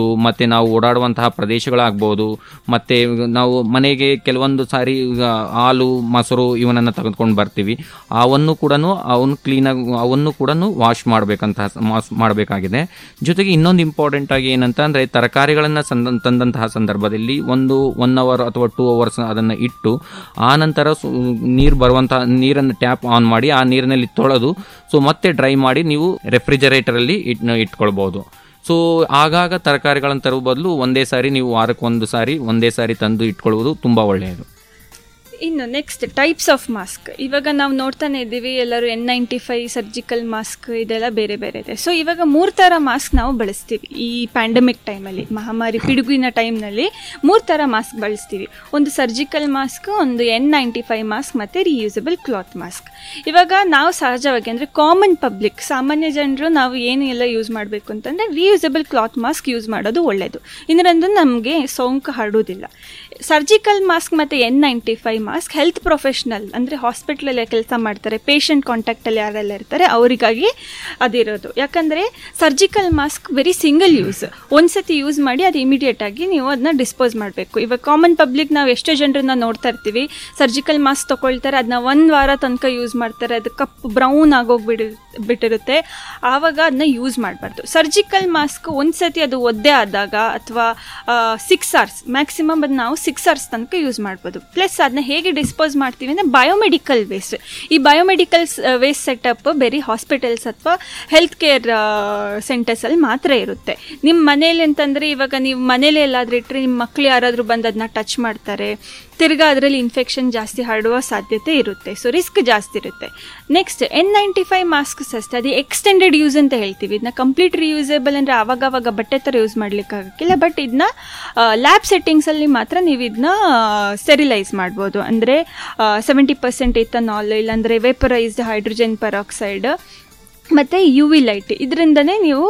ನಾವು ಓಡಾಡುವಂತಹ ಪ್ರದೇಶಗಳಾಗ್ಬೋದು ಮತ್ತು ನಾವು ಮನೆಗೆ ಕೆಲವೊಂದು ಸಾರಿ ಈಗ ಹಾಲು ಮೊಸರು ಇವನನ್ನು ತೆಗೆದುಕೊಂಡು ಬರ್ತೀವಿ ಅವನ್ನು ಕೂಡ ಅವನು ಕ್ಲೀನಾಗಿ ಅವನ್ನು ಕೂಡ ವಾಶ್ ಮಾಡಬೇಕಂತ ವಾಶ್ ಮಾಡಬೇಕಾಗಿದೆ ಜೊತೆಗೆ ಇನ್ನೊಂದು ಇಂಪಾರ್ಟೆಂಟ್ ಆಗಿ ಏನಂತ ಅಂದರೆ ತರಕಾರಿಗಳನ್ನು ಸಂದ ತಂದಂತಹ ಸಂದರ್ಭದಲ್ಲಿ ಒಂದು ಒನ್ ಅವರ್ ಅಥವಾ ಟೂ ಅವರ್ಸ್ ಅದನ್ನು ಇಟ್ಟು ಆ ನಂತರ ಸು ನೀರು ಬರುವಂತಹ ನೀರನ್ನು ಟ್ಯಾಪ್ ಆನ್ ಮಾಡಿ ಆ ನೀರಿನಲ್ಲಿ ತೊಳೆದು ಸೊ ಮತ್ತೆ ಡ್ರೈ ಮಾಡಿ ನೀವು ರೆಫ್ರಿಜರೇಟರಲ್ಲಿ ಇಟ್ ಇಟ್ಕೊಳ್ಬೋದು ಸೊ ಆಗಾಗ ತರಕಾರಿಗಳನ್ನು ತರುವ ಬದಲು ಒಂದೇ ಸಾರಿ ನೀವು ವಾರಕ್ಕೆ ಒಂದು ಸಾರಿ ಒಂದೇ ಸಾರಿ ತಂದು ಇಟ್ಕೊಳ್ಳುವುದು ತುಂಬ ಒಳ್ಳೆಯದು ಇನ್ನು ನೆಕ್ಸ್ಟ್ ಟೈಪ್ಸ್ ಆಫ್ ಮಾಸ್ಕ್ ಇವಾಗ ನಾವು ನೋಡ್ತಾನೆ ಇದ್ದೀವಿ ಎಲ್ಲರೂ N ninety five surgical mask ಇದೆಲ್ಲ ಬೇರೆ ಬೇರೆ ಇದೆ ಸೊ ಇವಾಗ ಮೂರು ಥರ ಮಾಸ್ಕ್ ನಾವು ಬಳಸ್ತೀವಿ ಈ ಪ್ಯಾಂಡಮಿಕ್ ಟೈಮಲ್ಲಿ ಮಹಾಮಾರಿ ಪಿಡುಗಿನ ಟೈಮ್ನಲ್ಲಿ ಮೂರು ಥರ ಮಾಸ್ಕ್ ಬಳಸ್ತೀವಿ ಒಂದು ಸರ್ಜಿಕಲ್ ಮಾಸ್ಕ್ ಒಂದು ಎನ್ ನೈಂಟಿ ಫೈವ್ ಮಾಸ್ಕ್ ಮತ್ತು ರಿಯೂಸಬಲ್ ಕ್ಲಾತ್ ಮಾಸ್ಕ್ ಇವಾಗ ನಾವು ಸಹಜವಾಗಿ ಅಂದರೆ ಕಾಮನ್ ಪಬ್ಲಿಕ್ ಸಾಮಾನ್ಯ ಜನರು ನಾವು ಏನು ಎಲ್ಲ ಯೂಸ್ ಮಾಡಬೇಕು ಅಂತಂದರೆ ರಿಯೂಸಬಲ್ ಕ್ಲಾತ್ ಮಾಸ್ಕ್ ಯೂಸ್ ಮಾಡೋದು ಒಳ್ಳೆಯದು ಇದರಿಂದ ನಮಗೆ ಸೋಂಕು ಹರಡುವುದಿಲ್ಲ ಸರ್ಜಿಕಲ್ ಮಾಸ್ಕ್ ಮತ್ತು N ninety five mask health professional ಅಂದರೆ ಹಾಸ್ಪಿಟ್ಲಲ್ಲಿ ಕೆಲಸ ಮಾಡ್ತಾರೆ ಪೇಷಂಟ್ ಕಾಂಟ್ಯಾಕ್ಟಲ್ಲಿ ಯಾರೆಲ್ಲ ಇರ್ತಾರೆ ಅವರಿಗಾಗಿ ಅದಿರೋದು ಯಾಕಂದರೆ surgical mask very single use ಒಂದ್ಸತಿ ಯೂಸ್ ಮಾಡಿ ಅದು ಇಮಿಡಿಯೇಟ್ ಆಗಿ ನೀವು ಅದನ್ನ ಡಿಸ್ಪೋಸ್ ಮಾಡಬೇಕು ಇವಾಗ ಕಾಮನ್ ಪಬ್ಲಿಕ್ ನಾವು ಎಷ್ಟೋ ಜನರನ್ನ ನೋಡ್ತಾ ಇರ್ತೀವಿ ಸರ್ಜಿಕಲ್ ಮಾಸ್ಕ್ ತೊಗೊಳ್ತಾರೆ ಅದನ್ನ ಒಂದು ವಾರ ತನಕ ಯೂಸ್ ಮಾಡ್ತಾರೆ ಅದು ಕಪ್ಪು ಬ್ರೌನ್ ಆಗೋಗ್ಬಿಡಿ ಬಿಟ್ಟಿರುತ್ತೆ ಆವಾಗ ಅದನ್ನ ಯೂಸ್ ಮಾಡಬಾರ್ದು ಸರ್ಜಿಕಲ್ ಮಾಸ್ಕ್ ಒಂದ್ಸತಿ ಅದು ಒದ್ದೆ ಆದಾಗ ಅಥವಾ ಸಿಕ್ಸ್ ಅವರ್ಸ್ ಮ್ಯಾಕ್ಸಿಮಮ್ ಅದು ನಾವು ಸಿಕ್ಸ್ ಅವರ್ಸ್ ತನಕ ಯೂಸ್ ಮಾಡ್ಬೋದು ಪ್ಲಸ್ ಅದನ್ನ ಹೇಗೆ ಡಿಸ್ಪೋಸ್ ಮಾಡ್ತೀವಿ ಅಂದರೆ ಬಯೋಮೆಡಿಕಲ್ ವೇಸ್ಟ್ ಈ ಬಯೋಮೆಡಿಕಲ್ ವೇಸ್ಟ್ ಸೆಟಪ್ ಬೇರೆ ಹಾಸ್ಪಿಟಲ್ಸ್ ಅಥವಾ ಹೆಲ್ತ್ ಕೇರ್ ಸೆಂಟರ್ಸಲ್ಲಿ ಮಾತ್ರ ಇರುತ್ತೆ ನಿಮ್ಮ ಮನೇಲಿ ಅಂತಂದರೆ ಇವಾಗ ನೀವು ಮನೇಲಿ ಎಲ್ಲಾದ್ರೂ ಇಟ್ಟರೆ ನಿಮ್ಮ ಮಕ್ಳು ಯಾರಾದರೂ ಬಂದು ಅದನ್ನ ಟಚ್ ಮಾಡ್ತಾರೆ ತಿರ್ಗಾ ಅದರಲ್ಲಿ ಇನ್ಫೆಕ್ಷನ್ ಜಾಸ್ತಿ ಹರಡುವ ಸಾಧ್ಯತೆ ಇರುತ್ತೆ ಸೊ ರಿಸ್ಕ್ ಜಾಸ್ತಿ ಇರುತ್ತೆ next N ninety five masks ಅಷ್ಟೇ ಅದು ಎಕ್ಸ್ಟೆಂಡೆಡ್ ಯೂಸ್ ಅಂತ ಹೇಳ್ತೀವಿ ಇದನ್ನ ಕಂಪ್ಲೀಟ್ ರಿಯೂಸೇಬಲ್ ಅಂದರೆ ಆವಾಗ ಆವಾಗ ಬಟ್ಟೆ ಥರ ಯೂಸ್ ಮಾಡ್ಲಿಕ್ಕಾಗಕ್ಕಿಲ್ಲ ಬಟ್ ಇದನ್ನ ಲ್ಯಾಬ್ ಸೆಟ್ಟಿಂಗ್ಸಲ್ಲಿ ಮಾತ್ರ ನೀವು ಇದನ್ನ ಸ್ಟೆರಿಲೈಸ್ ಮಾಡ್ಬೋದು ಅಂದರೆ ಸೆವೆಂಟಿ ಪರ್ಸೆಂಟ್ ಇಥನಾಲ್ ಇಲ್ಲಾಂದರೆ ವೇಪರೈಸ್ಡ್ ಹೈಡ್ರೋಜನ್ ಪರಾಕ್ಸೈಡ್ ಮತ್ತು ಯು ವಿ ಲೈಟ್ ಇದರಿಂದನೇ ನೀವು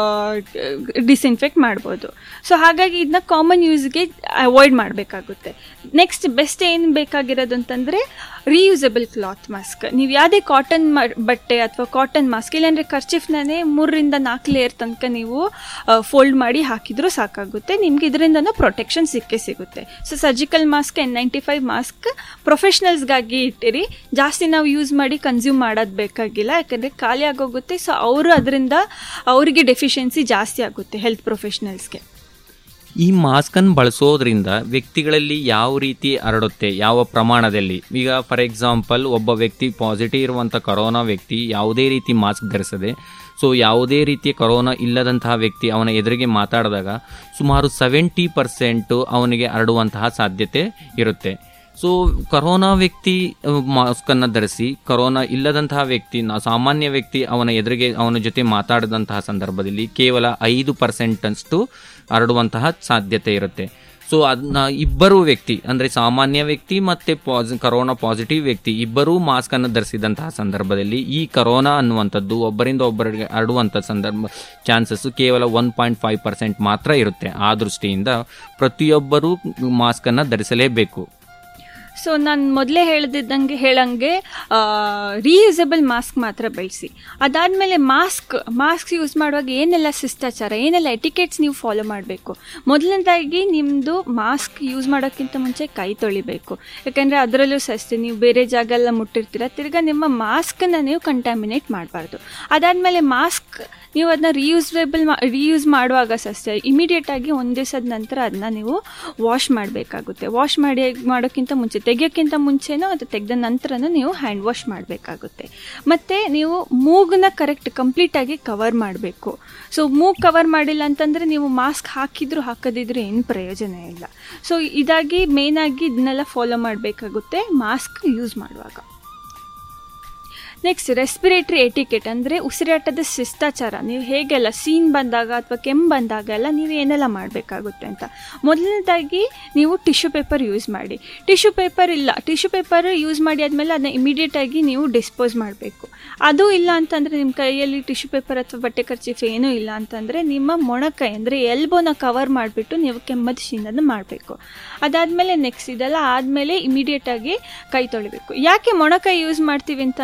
ಡಿಸ್ಇನ್ಫೆಕ್ಟ್ ಮಾಡ್ಬೋದು ಸೊ ಹಾಗಾಗಿ ಇದನ್ನ ಕಾಮನ್ ಯೂಸ್ಗೆ ಅವಾಯ್ಡ್ ಮಾಡಬೇಕಾಗುತ್ತೆ ನೆಕ್ಸ್ಟ್ ಬೆಸ್ಟ್ ಏನು ಬೇಕಾಗಿರೋದು ಅಂತಂದರೆ ರೀಯೂಸಬಲ್ ಕ್ಲಾತ್ ಮಾಸ್ಕ್ ನೀವು ಯಾವುದೇ ಕಾಟನ್ ಬಟ್ಟೆ ಅಥವಾ ಕಾಟನ್ ಮಾಸ್ಕ್ ಇಲ್ಲಾಂದರೆ ಖರ್ಚಿಫ್ನೇ ಮೂರರಿಂದ ನಾಲ್ಕು ಲೇಯರ್ ತನಕ ನೀವು ಫೋಲ್ಡ್ ಮಾಡಿ ಹಾಕಿದರೂ ಸಾಕಾಗುತ್ತೆ ನಿಮ್ಗೆ ಇದರಿಂದನೂ ಪ್ರೊಟೆಕ್ಷನ್ ಸಿಕ್ಕೇ ಸಿಗುತ್ತೆ so surgical mask N ninety five mask ಪ್ರೊಫೆಷ್ನಲ್ಸ್ಗಾಗಿ ಇಟ್ಟಿರಿ ಜಾಸ್ತಿ ನಾವು ಯೂಸ್ ಮಾಡಿ ಕನ್ಸ್ಯೂಮ್ ಮಾಡೋದು ಬೇಕಾಗಿಲ್ಲ ಯಾಕಂದರೆ ಖಾಲಿ ಆಗೋಗುತ್ತೆ ಸೊ ಅವರು ಅದರಿಂದ ಅವರಿಗೆ ಡೆಫಿಷಿಯನ್ಸಿ ಜಾಸ್ತಿ ಆಗುತ್ತೆ ಹೆಲ್ತ್ ಪ್ರೊಫೆಷ್ನಲ್ಸ್ಗೆ ಈ ಮಾಸ್ಕನ್ನು ಬಳಸೋದ್ರಿಂದ ವ್ಯಕ್ತಿಗಳಲ್ಲಿ ಯಾವ ರೀತಿ ಹರಡುತ್ತೆ ಯಾವ ಪ್ರಮಾಣದಲ್ಲಿ ಈಗ ಫಾರ್ ಎಕ್ಸಾಂಪಲ್ ಒಬ್ಬ ವ್ಯಕ್ತಿ ಪಾಸಿಟಿವ್ ಇರುವಂಥ ಕೊರೋನಾ ವ್ಯಕ್ತಿ ಯಾವುದೇ ರೀತಿ ಮಾಸ್ಕ್ ಧರಿಸದೆ ಸೊ ಯಾವುದೇ ರೀತಿಯ ಕೊರೋನಾ ಇಲ್ಲದಂತಹ ವ್ಯಕ್ತಿ ಅವನ ಎದುರಿಗೆ ಮಾತಾಡಿದಾಗ ಸುಮಾರು ಸೆವೆಂಟಿ ಪರ್ಸೆಂಟು ಅವನಿಗೆ ಹರಡುವಂತಹ ಸಾಧ್ಯತೆ ಇರುತ್ತೆ ಸೊ ಕರೋನಾ ವ್ಯಕ್ತಿ ಮಾಸ್ಕನ್ನು ಧರಿಸಿ ಕರೋನಾ ಇಲ್ಲದಂತಹ ವ್ಯಕ್ತಿ ನಾ ಸಾಮಾನ್ಯ ವ್ಯಕ್ತಿ ಅವನ ಎದುರಿಗೆ ಅವನ ಜೊತೆ ಮಾತಾಡಿದಂತಹ ಸಂದರ್ಭದಲ್ಲಿ ಕೇವಲ ಐದು ಪರ್ಸೆಂಟಷ್ಟು ಹರಡುವಂತಹ ಸಾಧ್ಯತೆ ಇರುತ್ತೆ ಸೊ ಅದನ್ನ ಇಬ್ಬರು ವ್ಯಕ್ತಿ ಅಂದರೆ ಸಾಮಾನ್ಯ ವ್ಯಕ್ತಿ ಮತ್ತು ಪಾಸಿ ಕರೋನಾ ಪಾಸಿಟಿವ್ ವ್ಯಕ್ತಿ ಇಬ್ಬರೂ ಮಾಸ್ಕನ್ನು ಧರಿಸಿದಂತಹ ಸಂದರ್ಭದಲ್ಲಿ ಈ ಕರೋನಾ ಅನ್ನುವಂಥದ್ದು ಒಬ್ಬರಿಂದ ಒಬ್ಬರಿಗೆ ಹರಡುವಂಥ ಸಂದರ್ಭ ಚಾನ್ಸಸ್ಸು ಕೇವಲ ಒನ್ ಪಾಯಿಂಟ್ ಫೈವ್ ಪರ್ಸೆಂಟ್ ಮಾತ್ರ ಇರುತ್ತೆ ಆ ದೃಷ್ಟಿಯಿಂದ ಪ್ರತಿಯೊಬ್ಬರೂ ಮಾಸ್ಕನ್ನು ಧರಿಸಲೇಬೇಕು ಸೊ ನಾನು ಮೊದಲೇ ಹೇಳ್ದಿದ್ದಂಗೆ ಹೇಳಂಗೆ ರೀಯೂಸಬಲ್ ಮಾಸ್ಕ್ ಮಾತ್ರ ಬಳಸಿ ಅದಾದಮೇಲೆ ಮಾಸ್ಕ್ ಮಾಸ್ಕ್ ಯೂಸ್ ಮಾಡುವಾಗ ಏನೆಲ್ಲ ಶಿಷ್ಟಾಚಾರ ಏನೆಲ್ಲ ಎಟಿಕೆಟ್ಸ್ ನೀವು ಫಾಲೋ ಮಾಡಬೇಕು ಮೊದಲನೇದಾಗಿ ನಿಮ್ಮದು ಮಾಸ್ಕ್ ಯೂಸ್ ಮಾಡೋಕ್ಕಿಂತ ಮುಂಚೆ ಕೈ ತೊಳಿಬೇಕು ಯಾಕಂದರೆ ಅದರಲ್ಲೂ ಅಷ್ಟೇ ನೀವು ಬೇರೆ ಜಾಗ ಎಲ್ಲ ಮುಟ್ಟಿರ್ತೀರ ತಿರ್ಗಾ ನಿಮ್ಮ ಮಾಸ್ಕನ್ನು ನೀವು ಕಂಟ್ಯಾಮಿನೇಟ್ ಮಾಡಬಾರ್ದು ಅದಾದಮೇಲೆ ಮಾಸ್ಕ್ ನೀವು ಅದನ್ನ ರಿಯೂಸೇಬಲ್ ಮಾ ರಿಯೂಸ್ ಮಾಡುವಾಗ ಅಷ್ಟೇ ಇಮಿಡಿಯೇಟಾಗಿ ಒಂದು ದಿವಸದ ನಂತರ ಅದನ್ನ ನೀವು ವಾಶ್ ಮಾಡಬೇಕಾಗುತ್ತೆ ವಾಶ್ ಮಾಡಿ ಮಾಡೋಕ್ಕಿಂತ ಮುಂಚೆ ತೆಗಿಯೋಕ್ಕಿಂತ ಮುಂಚೆನೋ ಅದು ತೆಗೆದ ನಂತರನೂ ನೀವು ಹ್ಯಾಂಡ್ ವಾಶ್ ಮಾಡಬೇಕಾಗುತ್ತೆ ಮತ್ತು ನೀವು ಮೂಗನ್ನ ಕರೆಕ್ಟ್ ಕಂಪ್ಲೀಟಾಗಿ ಕವರ್ ಮಾಡಬೇಕು ಸೊ ಮೂಗ್ ಕವರ್ ಮಾಡಿಲ್ಲ ಅಂತಂದರೆ ನೀವು ಮಾಸ್ಕ್ ಹಾಕಿದ್ರು ಹಾಕದಿದ್ರು ಏನು ಪ್ರಯೋಜನ ಇಲ್ಲ ಸೊ ಇದಾಗಿ ಮೇಯ್ನಾಗಿ ಇದನ್ನೆಲ್ಲ ಫಾಲೋ ಮಾಡಬೇಕಾಗುತ್ತೆ ಮಾಸ್ಕ್ ಯೂಸ್ ಮಾಡುವಾಗ ನೆಕ್ಸ್ಟ್ ರೆಸ್ಪಿರೇಟ್ರಿ ಎಟಿಕೆಟ್ ಅಂದರೆ ಉಸಿರಾಟದ ಶಿಷ್ಟಾಚಾರ ನೀವು ಹೇಗೆಲ್ಲ ಸೀನ್ ಬಂದಾಗ ಅಥವಾ ಕೆಮ್ಮು ಬಂದಾಗ ಎಲ್ಲ ನೀವು ಏನೆಲ್ಲ ಮಾಡಬೇಕಾಗುತ್ತೆ ಅಂತ ಮೊದಲನೇದಾಗಿ ನೀವು ಟಿಶ್ಯೂ ಪೇಪರ್ ಯೂಸ್ ಮಾಡಿ ಟಿಶ್ಯೂ ಪೇಪರ್ ಇಲ್ಲ ಟಿಶ್ಯೂ ಪೇಪರ್ ಯೂಸ್ ಮಾಡಿ ಆದಮೇಲೆ ಅದನ್ನ ಇಮಿಡಿಯೇಟಾಗಿ ನೀವು ಡಿಸ್ಪೋಸ್ ಮಾಡಬೇಕು ಅದು ಇಲ್ಲ ಅಂತಂದರೆ ನಿಮ್ಮ ಕೈಯಲ್ಲಿ ಟಿಶ್ಯೂ ಪೇಪರ್ ಅಥವಾ ಬಟ್ಟೆ ಖರ್ಚಿಫ್ ಏನೂ ಇಲ್ಲ ಅಂತಂದರೆ ನಿಮ್ಮ ಮೊಣಕೈ ಅಂದರೆ ಎಲ್ಬೋನ ಕವರ್ ಮಾಡಿಬಿಟ್ಟು ನೀವು ಕೆಮ್ಮದ ಶೀನನ್ನು ಮಾಡಬೇಕು ಅದಾದಮೇಲೆ ನೆಕ್ಸ್ಟ್ ಇದೆಲ್ಲ ಆದಮೇಲೆ ಇಮಿಡಿಯೇಟಾಗಿ ಕೈ ತೊಳಿಬೇಕು ಯಾಕೆ ಮೊಣಕೈ ಯೂಸ್ ಮಾಡ್ತೀವಿ ಅಂತಂದರೆ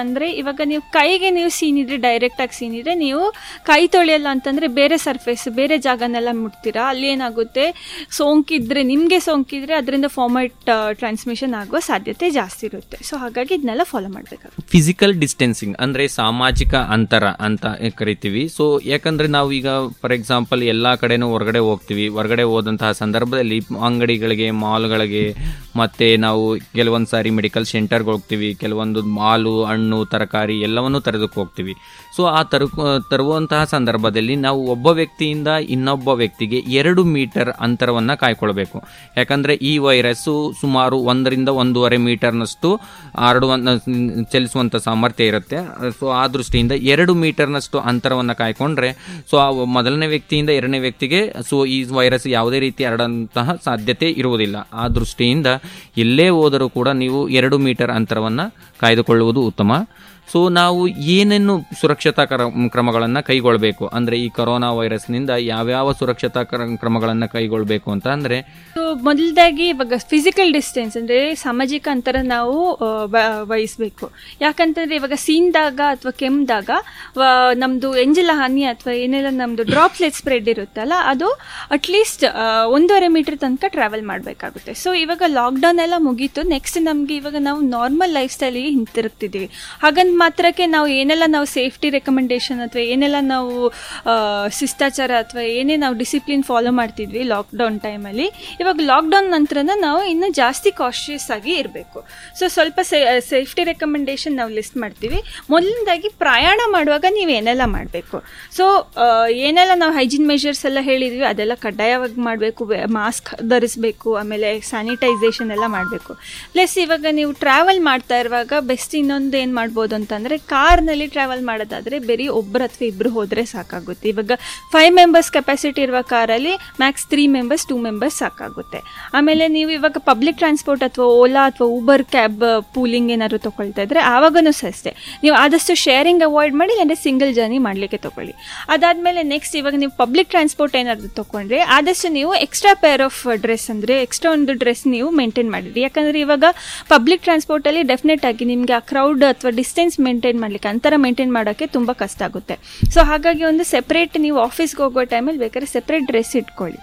ಇವಾಗ ನೀವು ಕೈಗೆ ನೀವು ಸೀನಿದ್ರೆ ಡೈರೆಕ್ಟಾಗಿ ಸೀನಿದ್ರೆ ನೀವು ಕೈ ತೊಳೆಯಲ್ಲ ಅಂತಂದರೆ ಬೇರೆ ಸರ್ಫೇಸ್ ಬೇರೆ ಜಾಗನೆಲ್ಲ ಮುಟ್ತೀರಾ ಅಲ್ಲಿ ಏನಾಗುತ್ತೆ ಸೋಂಕಿದ್ರೆ ನಿಮಗೆ ಸೋಂಕಿದ್ರೆ ಅದರಿಂದ ಫಾರ್ಮೈಟ್ ಟ್ರಾನ್ಸ್ಮಿಷನ್ ಆಗುವ ಸಾಧ್ಯತೆ ಜಾಸ್ತಿ ಇರುತ್ತೆ ಸೊ ಹಾಗಾಗಿ ಇದನ್ನೆಲ್ಲ ಫಾಲೋ ಮಾಡಬೇಕಾಗುತ್ತೆ ಫಿಸಿಕಲ್ ಡಿಸ್ಟೆನ್ಸಿಂಗ್ ಅಂದ್ರೆ ಸಾಮಾಜಿಕ ಅಂತರ ಅಂತ ಕರಿತೀವಿ ಸೊ ಯಾಕಂದ್ರೆ ನಾವು ಈಗ ಫಾರ್ ಎಕ್ಸಾಂಪಲ್ ಎಲ್ಲಾ ಕಡೆನೂ ಹೊರಗಡೆ ಹೋಗ್ತೀವಿ ಹೊರಗಡೆ ಹೋದಂತಹ ಸಂದರ್ಭದಲ್ಲಿ ಅಂಗಡಿಗಳಿಗೆ ಮಾಲ್ಗಳಿಗೆ ಮತ್ತೆ ನಾವು ಕೆಲವೊಂದು ಸಾರಿ ಮೆಡಿಕಲ್ ಸೆಂಟರ್ಗೆ ಹೋಗ್ತೀವಿ ಕೆಲವೊಂದು ಹಾಲು ಹಣ್ಣು ತರಕಾರಿ ಎಲ್ಲವನ್ನೂ ತರೋದಕ್ಕೆ ಹೋಗ್ತೀವಿ ಸೊ ಆ ತರ ತರುವಂತಹ ಸಂದರ್ಭದಲ್ಲಿ ನಾವು ಒಬ್ಬ ವ್ಯಕ್ತಿಯಿಂದ ಇನ್ನೊಬ್ಬ ವ್ಯಕ್ತಿಗೆ ಎರಡು ಮೀಟರ್ ಅಂತರವನ್ನ ಕಾಯ್ಕೊಳ್ಬೇಕು ಯಾಕಂದ್ರೆ ಈ ವೈರಸ್ಸು ಸುಮಾರು ಒಂದರಿಂದ ಒಂದೂವರೆ ಮೀಟರ್ನಷ್ಟು ಹರಡುವ ಚಲಿಸುವಂತ ಸಾಮರ್ಥ್ಯ ಇರುತ್ತೆ ಸೊ ಆ ದೃಷ್ಟಿಯಿಂದ ಎರಡು ಮೀಟರ್ನಷ್ಟು ಅಂತರವನ್ನ ಕಾಯ್ಕೊಂಡ್ರೆ ಸೊ ಆ ಮೊದಲನೇ ವ್ಯಕ್ತಿಯಿಂದ ಎರಡನೇ ವ್ಯಕ್ತಿಗೆ ಸೊ ಈ ವೈರಸ್ ಯಾವುದೇ ರೀತಿ ಹರಡಂತಹ ಸಾಧ್ಯತೆ ಇರುವುದಿಲ್ಲ ಆ ದೃಷ್ಟಿಯಿಂದ ಎಲ್ಲೇ ಹೋದರೂ ಕೂಡ ನೀವು ಎರಡು ಮೀಟರ್ ಅಂತರವನ್ನ ಕಾಯ್ದುಕೊಳ್ಳುವುದು ಉತ್ತಮ ಸೊ ನಾವು ಏನೇನು ಸುರಕ್ಷತಾ ಕ್ರಮಗಳನ್ನು ಕೈಗೊಳ್ಳಬೇಕು ಅಂದ್ರೆ ಈ ಕೊರೋನಾ ವೈರಸ್ನಿಂದ ಯಾವ್ಯಾವ ಸುರಕ್ಷತಾ ಕ್ರ- ಕ್ರಮಗಳನ್ನ ಕೈಗೊಳ್ಳಬೇಕು ಅಂತ ಅಂದ್ರೆ ಸೊ ಮೊದಲದಾಗಿ ಇವಾಗ ಫಿಸಿಕಲ್ ಡಿಸ್ಟೆನ್ಸ್ ಅಂದರೆ ಸಾಮಾಜಿಕ ಅಂತರ ನಾವು ಆ, ವ- ವಹಿಸ್ಬೇಕು ಯಾಕಂತಂದ್ರೆ ಇವಾಗ ಸೀನ್ದಾಗ ಅಥವಾ ಕೆಮ್ಮಿದಾಗ ನಮ್ಮದು ಎಂಜಲ ಹಾನಿ ಅಥವಾ ಏನೆಲ್ಲ ನಮ್ಮದು ಡ್ರಾಪ್ಲೆಟ್ ಸ್ಪ್ರೆಡ್ ಇರುತ್ತಲ್ಲ ಅದು ಅಟ್ಲೀಸ್ಟ್ ಒಂದೂವರೆ ಮೀಟರ್ ತನಕ ಟ್ರಾವೆಲ್ ಮಾಡಬೇಕಾಗುತ್ತೆ ಸೊ ಇವಾಗ ಲಾಕ್ಡೌನ್ ಎಲ್ಲ ಮುಗೀತು ನೆಕ್ಸ್ಟ್ ನಮಗೆ ಇವಾಗ ನಾವು ನಾರ್ಮಲ್ ಲೈಫ್ ಸ್ಟೈಲಿಗೆ ಹಿಂತಿರುಗ್ತಿದ್ದೀವಿ ಹಾಗಂತ ಮಾತ್ರಕ್ಕೆ ನಾವು ಏನೆಲ್ಲ ನಾವು ಸೇಫ್ಟಿ ರೆಕಮೆಂಡೇಶನ್ ಅಥವಾ ಏನೆಲ್ಲ ನಾವು ಆ, ಶಿಷ್ಟಾಚಾರ ಅಥವಾ ಏನೇ ನಾವು ಡಿಸಿಪ್ಲಿನ್ ಫಾಲೋ ಮಾಡ್ತಿದ್ವಿ ಲಾಕ್ಡೌನ್ ಟೈಮಲ್ಲಿ ಇವಾಗ ಲಾಕ್ಡೌನ್ ನಂತರನ ನಾವು ಇನ್ನೂ ಜಾಸ್ತಿ ಕಾಶಿಯಸ್ ಆಗಿ ಇರಬೇಕು ಸೊ ಸ್ವಲ್ಪ ಸೇಫ್ಟಿ ರೆಕಮೆಂಡೇಶನ್ ನಾವು ಲಿಸ್ಟ್ ಮಾಡ್ತೀವಿ ಮೊದಲನೇದಾಗಿ ಪ್ರಯಾಣ ಮಾಡುವಾಗ ನೀವು ಏನೆಲ್ಲ ಮಾಡಬೇಕು ಸೊ ಏನೆಲ್ಲ ನಾವು ಹೈಜೀನ್ ಮೆಷರ್ಸ್ ಎಲ್ಲ ಹೇಳಿದ್ವಿ ಅದೆಲ್ಲ ಕಡ್ಡಾಯವಾಗಿ ಮಾಡಬೇಕು ಮಾಸ್ಕ್ ಧರಿಸಬೇಕು ಆಮೇಲೆ ಸ್ಯಾನಿಟೈಸೇಷನ್ ಎಲ್ಲ ಮಾಡಬೇಕು ಪ್ಲಸ್ ಇವಾಗ ನೀವು ಟ್ರಾವೆಲ್ ಮಾಡ್ತಾ ಇರುವಾಗ ಬೆಸ್ಟ್ ಇನ್ನೊಂದು ಏನು ಮಾಡ್ಬೋದು ಅಂತಂದರೆ ಕಾರ್ನಲ್ಲಿ ಟ್ರಾವೆಲ್ ಮಾಡೋದಾದರೆ ಬರೀ ಒಬ್ಬರು ಅಥವಾ ಇಬ್ಬರು ಹೋದರೆ ಸಾಕಾಗುತ್ತೆ ಇವಾಗ ಫೈವ್ ಮೆಂಬರ್ಸ್ ಕೆಪಾಸಿಟಿ ಇರುವ ಕಾರಲ್ಲಿ max three members two members ಸಾಕಾಗುತ್ತೆ ಆಮೇಲೆ ನೀವು ಇವಾಗ ಪಬ್ಲಿಕ್ ಟ್ರಾನ್ಸ್ಪೋರ್ಟ್ ಅಥವಾ ಓಲಾ ಅಥವಾ ಊಬರ್ ಕ್ಯಾಬ್ ಪೂಲಿಂಗ್ ಏನಾದ್ರು ತೊಗೊಳ್ತಾ ಇದ್ರೆ ಆವಾಗನೂ ಸಹ ಅಷ್ಟೇ ನೀವು ಆದಷ್ಟು ಶೇರಿಂಗ್ ಅವಾಯ್ಡ್ ಮಾಡಿ ಅಂದರೆ ಸಿಂಗಲ್ ಜರ್ನಿ ಮಾಡಲಿಕ್ಕೆ ತೊಗೊಳ್ಳಿ ಅದಾದಮೇಲೆ ನೆಕ್ಸ್ಟ್ ಇವಾಗ ನೀವು ಪಬ್ಲಿಕ್ ಟ್ರಾನ್ಸ್ಪೋರ್ಟ್ ಏನಾದರೂ ತೊಗೊಂಡ್ರೆ ಆದಷ್ಟು ನೀವು ಎಕ್ಸ್ಟ್ರಾ ಪೇರ್ ಆಫ್ ಡ್ರೆಸ್ ಅಂದರೆ ಎಕ್ಸ್ಟ್ರಾ ಒಂದು ಡ್ರೆಸ್ ನೀವು ಮೇಂಟೈನ್ ಮಾಡಿರಿ ಯಾಕಂದರೆ ಇವಾಗ ಪಬ್ಲಿಕ್ ಟ್ರಾನ್ಸ್ಪೋರ್ಟಲ್ಲಿ ಡೆಫಿನೆಟ್ ಆಗಿ ನಿಮಗೆ ಆ ಕ್ರೌಡ್ ಅಥವಾ ಡಿಸ್ಟೆನ್ಸ್ ಮೇಂಟೈನ್ ಮಾಡಲಿಕ್ಕೆ ಅಂತರ ಮೇಂಟೈನ್ ಮಾಡೋಕ್ಕೆ ತುಂಬ ಕಷ್ಟ ಆಗುತ್ತೆ ಸೊ ಹಾಗಾಗಿ ಒಂದು ಸೆಪ್ರೇಟ್ ನೀವು ಆಫೀಸ್ಗೆ ಹೋಗೋ ಟೈಮಲ್ಲಿ ಬೇಕಾದ್ರೆ ಸೆಪ್ರೇಟ್ ಡ್ರೆಸ್ ಇಟ್ಕೊಳ್ಳಿ